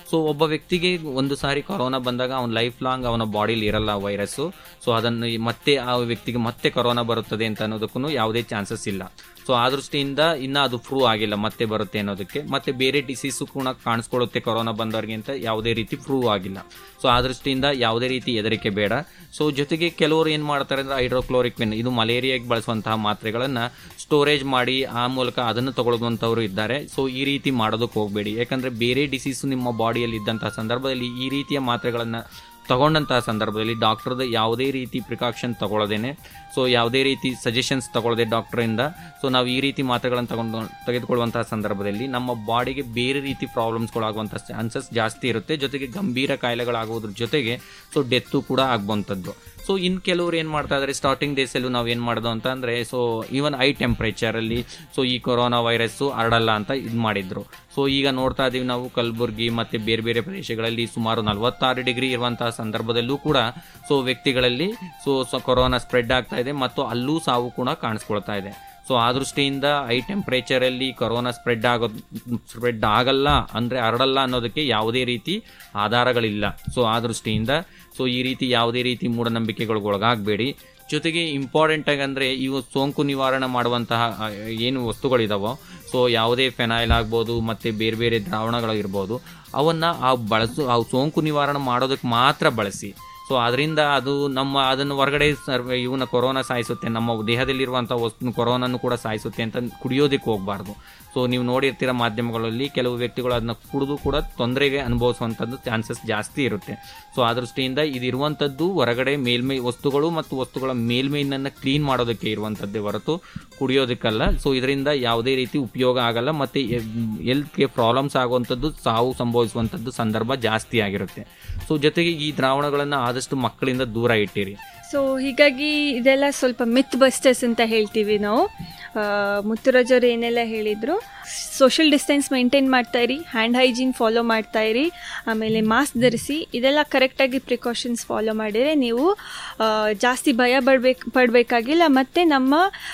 ಸೊ ಒಬ್ಬ ವ್ಯಕ್ತಿಗೆ ಒಂದು ಸಾರಿ ಕೊರೋನಾ ಬಂದಾಗ ಅವನ ಲೈಫ್ ಲಾಂಗ್ ಅವನ ಬಾಡಿಲಿ ಇರಲ್ಲ ವೈರಸ್ಸು ಸೊ ಅದನ್ನು ಮತ್ತೆ ಆ ವ್ಯಕ್ತಿಗೆ ಮತ್ತೆ ಕೊರೋನಾ ಬರುತ್ತದೆ ಅಂತ ಅನ್ನೋದಕ್ಕೂ ಯಾವುದೇ ಚಾನ್ಸಸ್ ಇಲ್ಲ ಸೊ ಆ ದೃಷ್ಟಿಯಿಂದ ಇನ್ನ ಅದು ಪ್ರೂವ್ ಆಗಿಲ್ಲ ಮತ್ತೆ ಬರುತ್ತೆ ಅನ್ನೋದಕ್ಕೆ ಮತ್ತೆ ಬೇರೆ ಡಿಸೀಸು ಕೂಡ ಕಾಣಿಸ್ಕೊಳ್ಳುತ್ತೆ ಕೊರೋನಾ ಬಂದವರಿಗೆ ಅಂತ ಯಾವುದೇ ರೀತಿ ಪ್ರೂವ್ ಆಗಿಲ್ಲ ಸೊ ಆ ದೃಷ್ಟಿಯಿಂದ ಯಾವುದೇ ರೀತಿ ಹೆದರಿಕೆ ಬೇಡ ಸೊ ಜೊತೆಗೆ ಕೆಲವರು ಏನು ಮಾಡ್ತಾರೆ ಅಂದ್ರೆ ಹೈಡ್ರೋಕ್ಲೋರಿಕ್ವಿನ್ ಇದು ಮಲೇರಿಯಾಗೆ ಬಳಸುವಂತಹ ಮಾತ್ರೆಗಳನ್ನು ಸ್ಟೋರೇಜ್ ಮಾಡಿ ಆ ಮೂಲಕ ಅದನ್ನು ತಗೊಳ್ಳುವಂಥವ್ರು ಇದ್ದಾರೆ ಸೊ ಈ ರೀತಿ ಮಾಡೋದಕ್ಕೆ ಹೋಗಬೇಡಿ ಯಾಕಂದ್ರೆ ಬೇರೆ ಡಿಸೀಸು ನಿಮ್ಮ ಬಾಡಿಯಲ್ಲಿ ಇದ್ದಂತಹ ಸಂದರ್ಭದಲ್ಲಿ ಈ ರೀತಿಯ ಮಾತ್ರೆಗಳನ್ನು ತಗೊಂಡಂತಹ ಸಂದರ್ಭದಲ್ಲಿ ಡಾಕ್ಟರ್ದ ಯಾವುದೇ ರೀತಿ ಪ್ರಿಕಾಷನ್ ತಗೊಳ್ಳದೇನೆ ಸೊ ಯಾವುದೇ ರೀತಿ ಸಜೆಷನ್ಸ್ ತಗೊಳ್ಳದೆ ಡಾಕ್ಟರಿಂದ ಸೊ ನಾವು ಈ ರೀತಿ ಮಾತ್ರೆಗಳನ್ನು ತಗೊಂಡು ತೆಗೆದುಕೊಳ್ಳುವಂತಹ ಸಂದರ್ಭದಲ್ಲಿ ನಮ್ಮ ಬಾಡಿಗೆ ಬೇರೆ ರೀತಿ ಪ್ರಾಬ್ಲಮ್ಸ್ಗಳಾಗುವಂಥ ಚಾನ್ಸಸ್ ಜಾಸ್ತಿ ಇರುತ್ತೆ ಜೊತೆಗೆ ಗಂಭೀರ ಕಾಯಿಲೆಗಳಾಗೋದ್ರ ಜೊತೆಗೆ ಸೊ ಡೆತ್ತು ಕೂಡ ಆಗುವಂಥದ್ದು ಸೊ ಇನ್ನು ಕೆಲವರು ಏನು ಮಾಡ್ತಾ ಇದ್ದಾರೆ ಸ್ಟಾರ್ಟಿಂಗ್ ಡೇಸಲ್ಲೂ ನಾವು ಏನು ಮಾಡೋದು ಅಂತ ಅಂದರೆ ಸೊ ಈವನ್ ಐ ಟೆಂಪ್ರೇಚರಲ್ಲಿ ಸೊ ಈ ಕೊರೋನಾ ವೈರಸ್ಸು ಹರಡಲ್ಲ ಅಂತ ಇದು ಮಾಡಿದ್ರು ಸೊ ಈಗ ನೋಡ್ತಾ ಇದ್ದೀವಿ ನಾವು ಕಲಬುರ್ಗಿ ಮತ್ತು ಬೇರೆ ಬೇರೆ ಪ್ರದೇಶಗಳಲ್ಲಿ ಸುಮಾರು ನಲವತ್ತಾರು ಡಿಗ್ರಿ ಇರುವಂತಹ ಸಂದರ್ಭದಲ್ಲೂ ಕೂಡ ಸೊ ವ್ಯಕ್ತಿಗಳಲ್ಲಿ ಸೊ ಸೊ ಕೊರೋನಾ ಸ್ಪ್ರೆಡ್ ಆಗ್ತಾ ಇದೆ ಮತ್ತು ಅಲ್ಲೂ ಸಾವು ಕೂಡ ಕಾಣಿಸ್ಕೊಳ್ತಾ ಇದೆ ಸೊ ಆ ದೃಷ್ಟಿಯಿಂದ ಐ ಟೆಂಪ್ರೇಚರಲ್ಲಿ ಕೊರೋನಾ ಸ್ಪ್ರೆಡ್ ಆಗೋ ಸ್ಪ್ರೆಡ್ ಆಗಲ್ಲ ಅಂದರೆ ಹರಡಲ್ಲ ಅನ್ನೋದಕ್ಕೆ ಯಾವುದೇ ರೀತಿ ಆಧಾರಗಳಿಲ್ಲ ಸೊ ಆ ದೃಷ್ಟಿಯಿಂದ ಸೊ ಈ ರೀತಿ ಯಾವುದೇ ರೀತಿ ಮೂಢನಂಬಿಕೆಗಳಿಗೆ ಒಳಗಾಗಬೇಡಿ ಜೊತೆಗೆ ಇಂಪಾರ್ಟೆಂಟ್ ಆಗಿ ಅಂದರೆ ಇವು ಸೋಂಕು ನಿವಾರಣೆ ಮಾಡುವಂತಹ ಆ, ಏನು ವಸ್ತುಗಳಿದಾವೋ ಸೊ ಯಾವುದೇ ಫೆನಾಯಿಲ್ ಆಗ್ಬೋದು ಮತ್ತು ಬೇರೆ ಬೇರೆ ದ್ರಾವಣಗಳು ಇರ್ಬೋದು ಅವನ್ನು ಆ ಬಳಸು ಆ ಸೋಂಕು ನಿವಾರಣೆ ಮಾಡೋದಕ್ಕೆ ಮಾತ್ರ ಬಳಸಿ ಸೊ ಅದರಿಂದ ಅದು ನಮ್ಮ ಅದನ್ನು ಹೊರಗಡೆ ಸರ್ವ ಇವನ್ನ ಕೊರೋನಾ ಸಾಯಿಸುತ್ತೆ ನಮ್ಮ ದೇಹದಲ್ಲಿರುವಂಥ ವಸ್ತು ಕೊರೋನಾನು ಕೂಡ ಸಾಯಿಸುತ್ತೆ ಅಂತ ಕುಡಿಯೋದಕ್ಕೆ ಹೋಗಬಾರ್ದು ಸೊ ನೀವು ನೋಡಿರ್ತೀರ ಮಾಧ್ಯಮಗಳಲ್ಲಿ ಕೆಲವು ವ್ಯಕ್ತಿಗಳು ಅದನ್ನ ಕುಡಿದು ಕೂಡ ತೊಂದರೆಗೆ ಅನುಭವಿಸುವಂಥದ್ದು ಚಾನ್ಸಸ್ ಜಾಸ್ತಿ ಇರುತ್ತೆ ಸೊ ಆ ದೃಷ್ಟಿಯಿಂದ ಇದಿರುವಂಥದ್ದು ಹೊರಗಡೆ ಮೇಲ್ಮೈ ವಸ್ತುಗಳು ಮತ್ತು ವಸ್ತುಗಳ ಮೇಲ್ಮೈನನ್ನು ಕ್ಲೀನ್ ಮಾಡೋದಕ್ಕೆ ಇರುವಂಥದ್ದೇ ಹೊರತು ಕುಡಿಯೋದಕ್ಕಲ್ಲ ಸೊ ಇದರಿಂದ ಯಾವುದೇ ರೀತಿ ಉಪಯೋಗ ಆಗಲ್ಲ ಮತ್ತು ಹೆಲ್ತ್ಗೆ ಪ್ರಾಬ್ಲಮ್ಸ್ ಆಗುವಂಥದ್ದು ಸಾವು ಸಂಭವಿಸುವಂಥದ್ದು ಸಂದರ್ಭ ಜಾಸ್ತಿ ಆಗಿರುತ್ತೆ ಸೊ ಜೊತೆಗೆ ಈ ದ್ರಾವಣಗಳನ್ನು ಆದಷ್ಟು ಮಕ್ಕಳಿಂದ ದೂರ ಇಟ್ಟಿರಿ ಸೊ ಹೀಗಾಗಿ ಇದೆಲ್ಲ ಸ್ವಲ್ಪ ಮಿತ್ ಬಸ್ಟರ್ಸ್ ಅಂತ ಹೇಳ್ತೀವಿ ನಾವು ಆ, ಮುತ್ತುರಾಜವ್ರು ಏನೆಲ್ಲ ಹೇಳಿದರು ಸೋಷಿಯಲ್ ಡಿಸ್ಟೆನ್ಸ್ ಮೇಂಟೈನ್ ಮಾಡ್ತಾ ಇರಿ ಹ್ಯಾಂಡ್ ಹೈಜೀನ್ ಫಾಲೋ ಮಾಡ್ತಾ ಇರಿ ಆಮೇಲೆ ಮಾಸ್ಕ್ ಧರಿಸಿ ಇದೆಲ್ಲ ಕರೆಕ್ಟಾಗಿ ಪ್ರಿಕಾಷನ್ಸ್ ಫಾಲೋ ಮಾಡಿದರೆ ನೀವು ಆ, ಜಾಸ್ತಿ ಭಯ ಪಡ್ಬೇಕು ಪಡಬೇಕಾಗಿಲ್ಲ ಮತ್ತು ನಮ್ಮ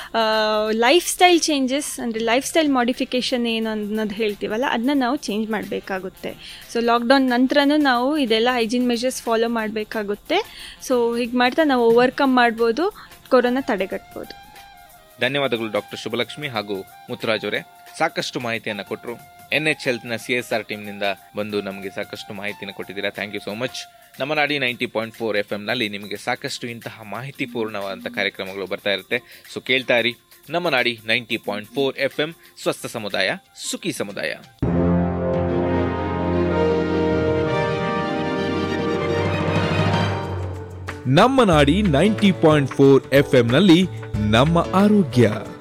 ಲೈಫ್ ಸ್ಟೈಲ್ ಚೇಂಜಸ್ ಅಂದರೆ ಲೈಫ್ ಸ್ಟೈಲ್ ಮಾಡಿಫಿಕೇಷನ್ ಏನು ಅನ್ನೋದು ಹೇಳ್ತೀವಲ್ಲ ಅದನ್ನ ನಾವು ಚೇಂಜ್ ಮಾಡಬೇಕಾಗುತ್ತೆ ಸೊ ಲಾಕ್ಡೌನ್ ನಂತರನೂ ನಾವು ಇದೆಲ್ಲ ಹೈಜೀನ್ ಮೆಷರ್ಸ್ ಫಾಲೋ ಮಾಡಬೇಕಾಗುತ್ತೆ ಸೊ ಹೀಗೆ ಮಾಡ್ತಾ ನಾವು ಓವರ್ಕಮ್ ಮಾಡ್ಬೋದು ಕೊರೋನಾ ತಡೆಗಟ್ಬೋದು ಧನ್ಯವಾದಗಳು ಡಾಕ್ಟರ್ ಶುಭಲಕ್ಷ್ಮಿ ಹಾಗೂ ಮುತ್ತುರಾಜ್ ಅವರೇ ಸಾಕಷ್ಟು ಮಾಹಿತಿಯನ್ನು ಕೊಟ್ಟರು ಎನ್ ಎಚ್ ಹೆಲ್ತ್ನ ಸಿ ಎಸ್ ಆರ್ ಟೀಮ್ನಿಂದ ಬಂದು ನಮಗೆ ಸಾಕಷ್ಟು ಮಾಹಿತಿಯನ್ನು ಕೊಟ್ಟಿದ್ದೀರಾ ಥ್ಯಾಂಕ್ ಯು ಸೋ ಮಚ್ ನಮ್ಮ ನಾಡಿ ನೈಂಟಿ ಪಾಯಿಂಟ್ ಫೋರ್ ಎಫ್ ನಲ್ಲಿ ನಿಮಗೆ ಸಾಕಷ್ಟು ಇಂತಹ ಮಾಹಿತಿ ಪೂರ್ಣವಾದಂಥ ಕಾರ್ಯಕ್ರಮಗಳು ಬರ್ತಾ ಇರುತ್ತೆ ಸೊ ಕೇಳ್ತಾ ಇರಿ ನಮ್ಮ ನಾಡಿ ninety point four F M ಸ್ವಸ್ಥ ಸಮುದಾಯ ಸುಖಿ ಸಮುದಾಯ ನಮ್ಮ ನಾಡಿ ನೈಂಟಿ ಪಾಯಿಂಟ್ ಫೋರ್ ಎಫ್ ನಲ್ಲಿ ನಮ್ಮ ಆರೋಗ್ಯ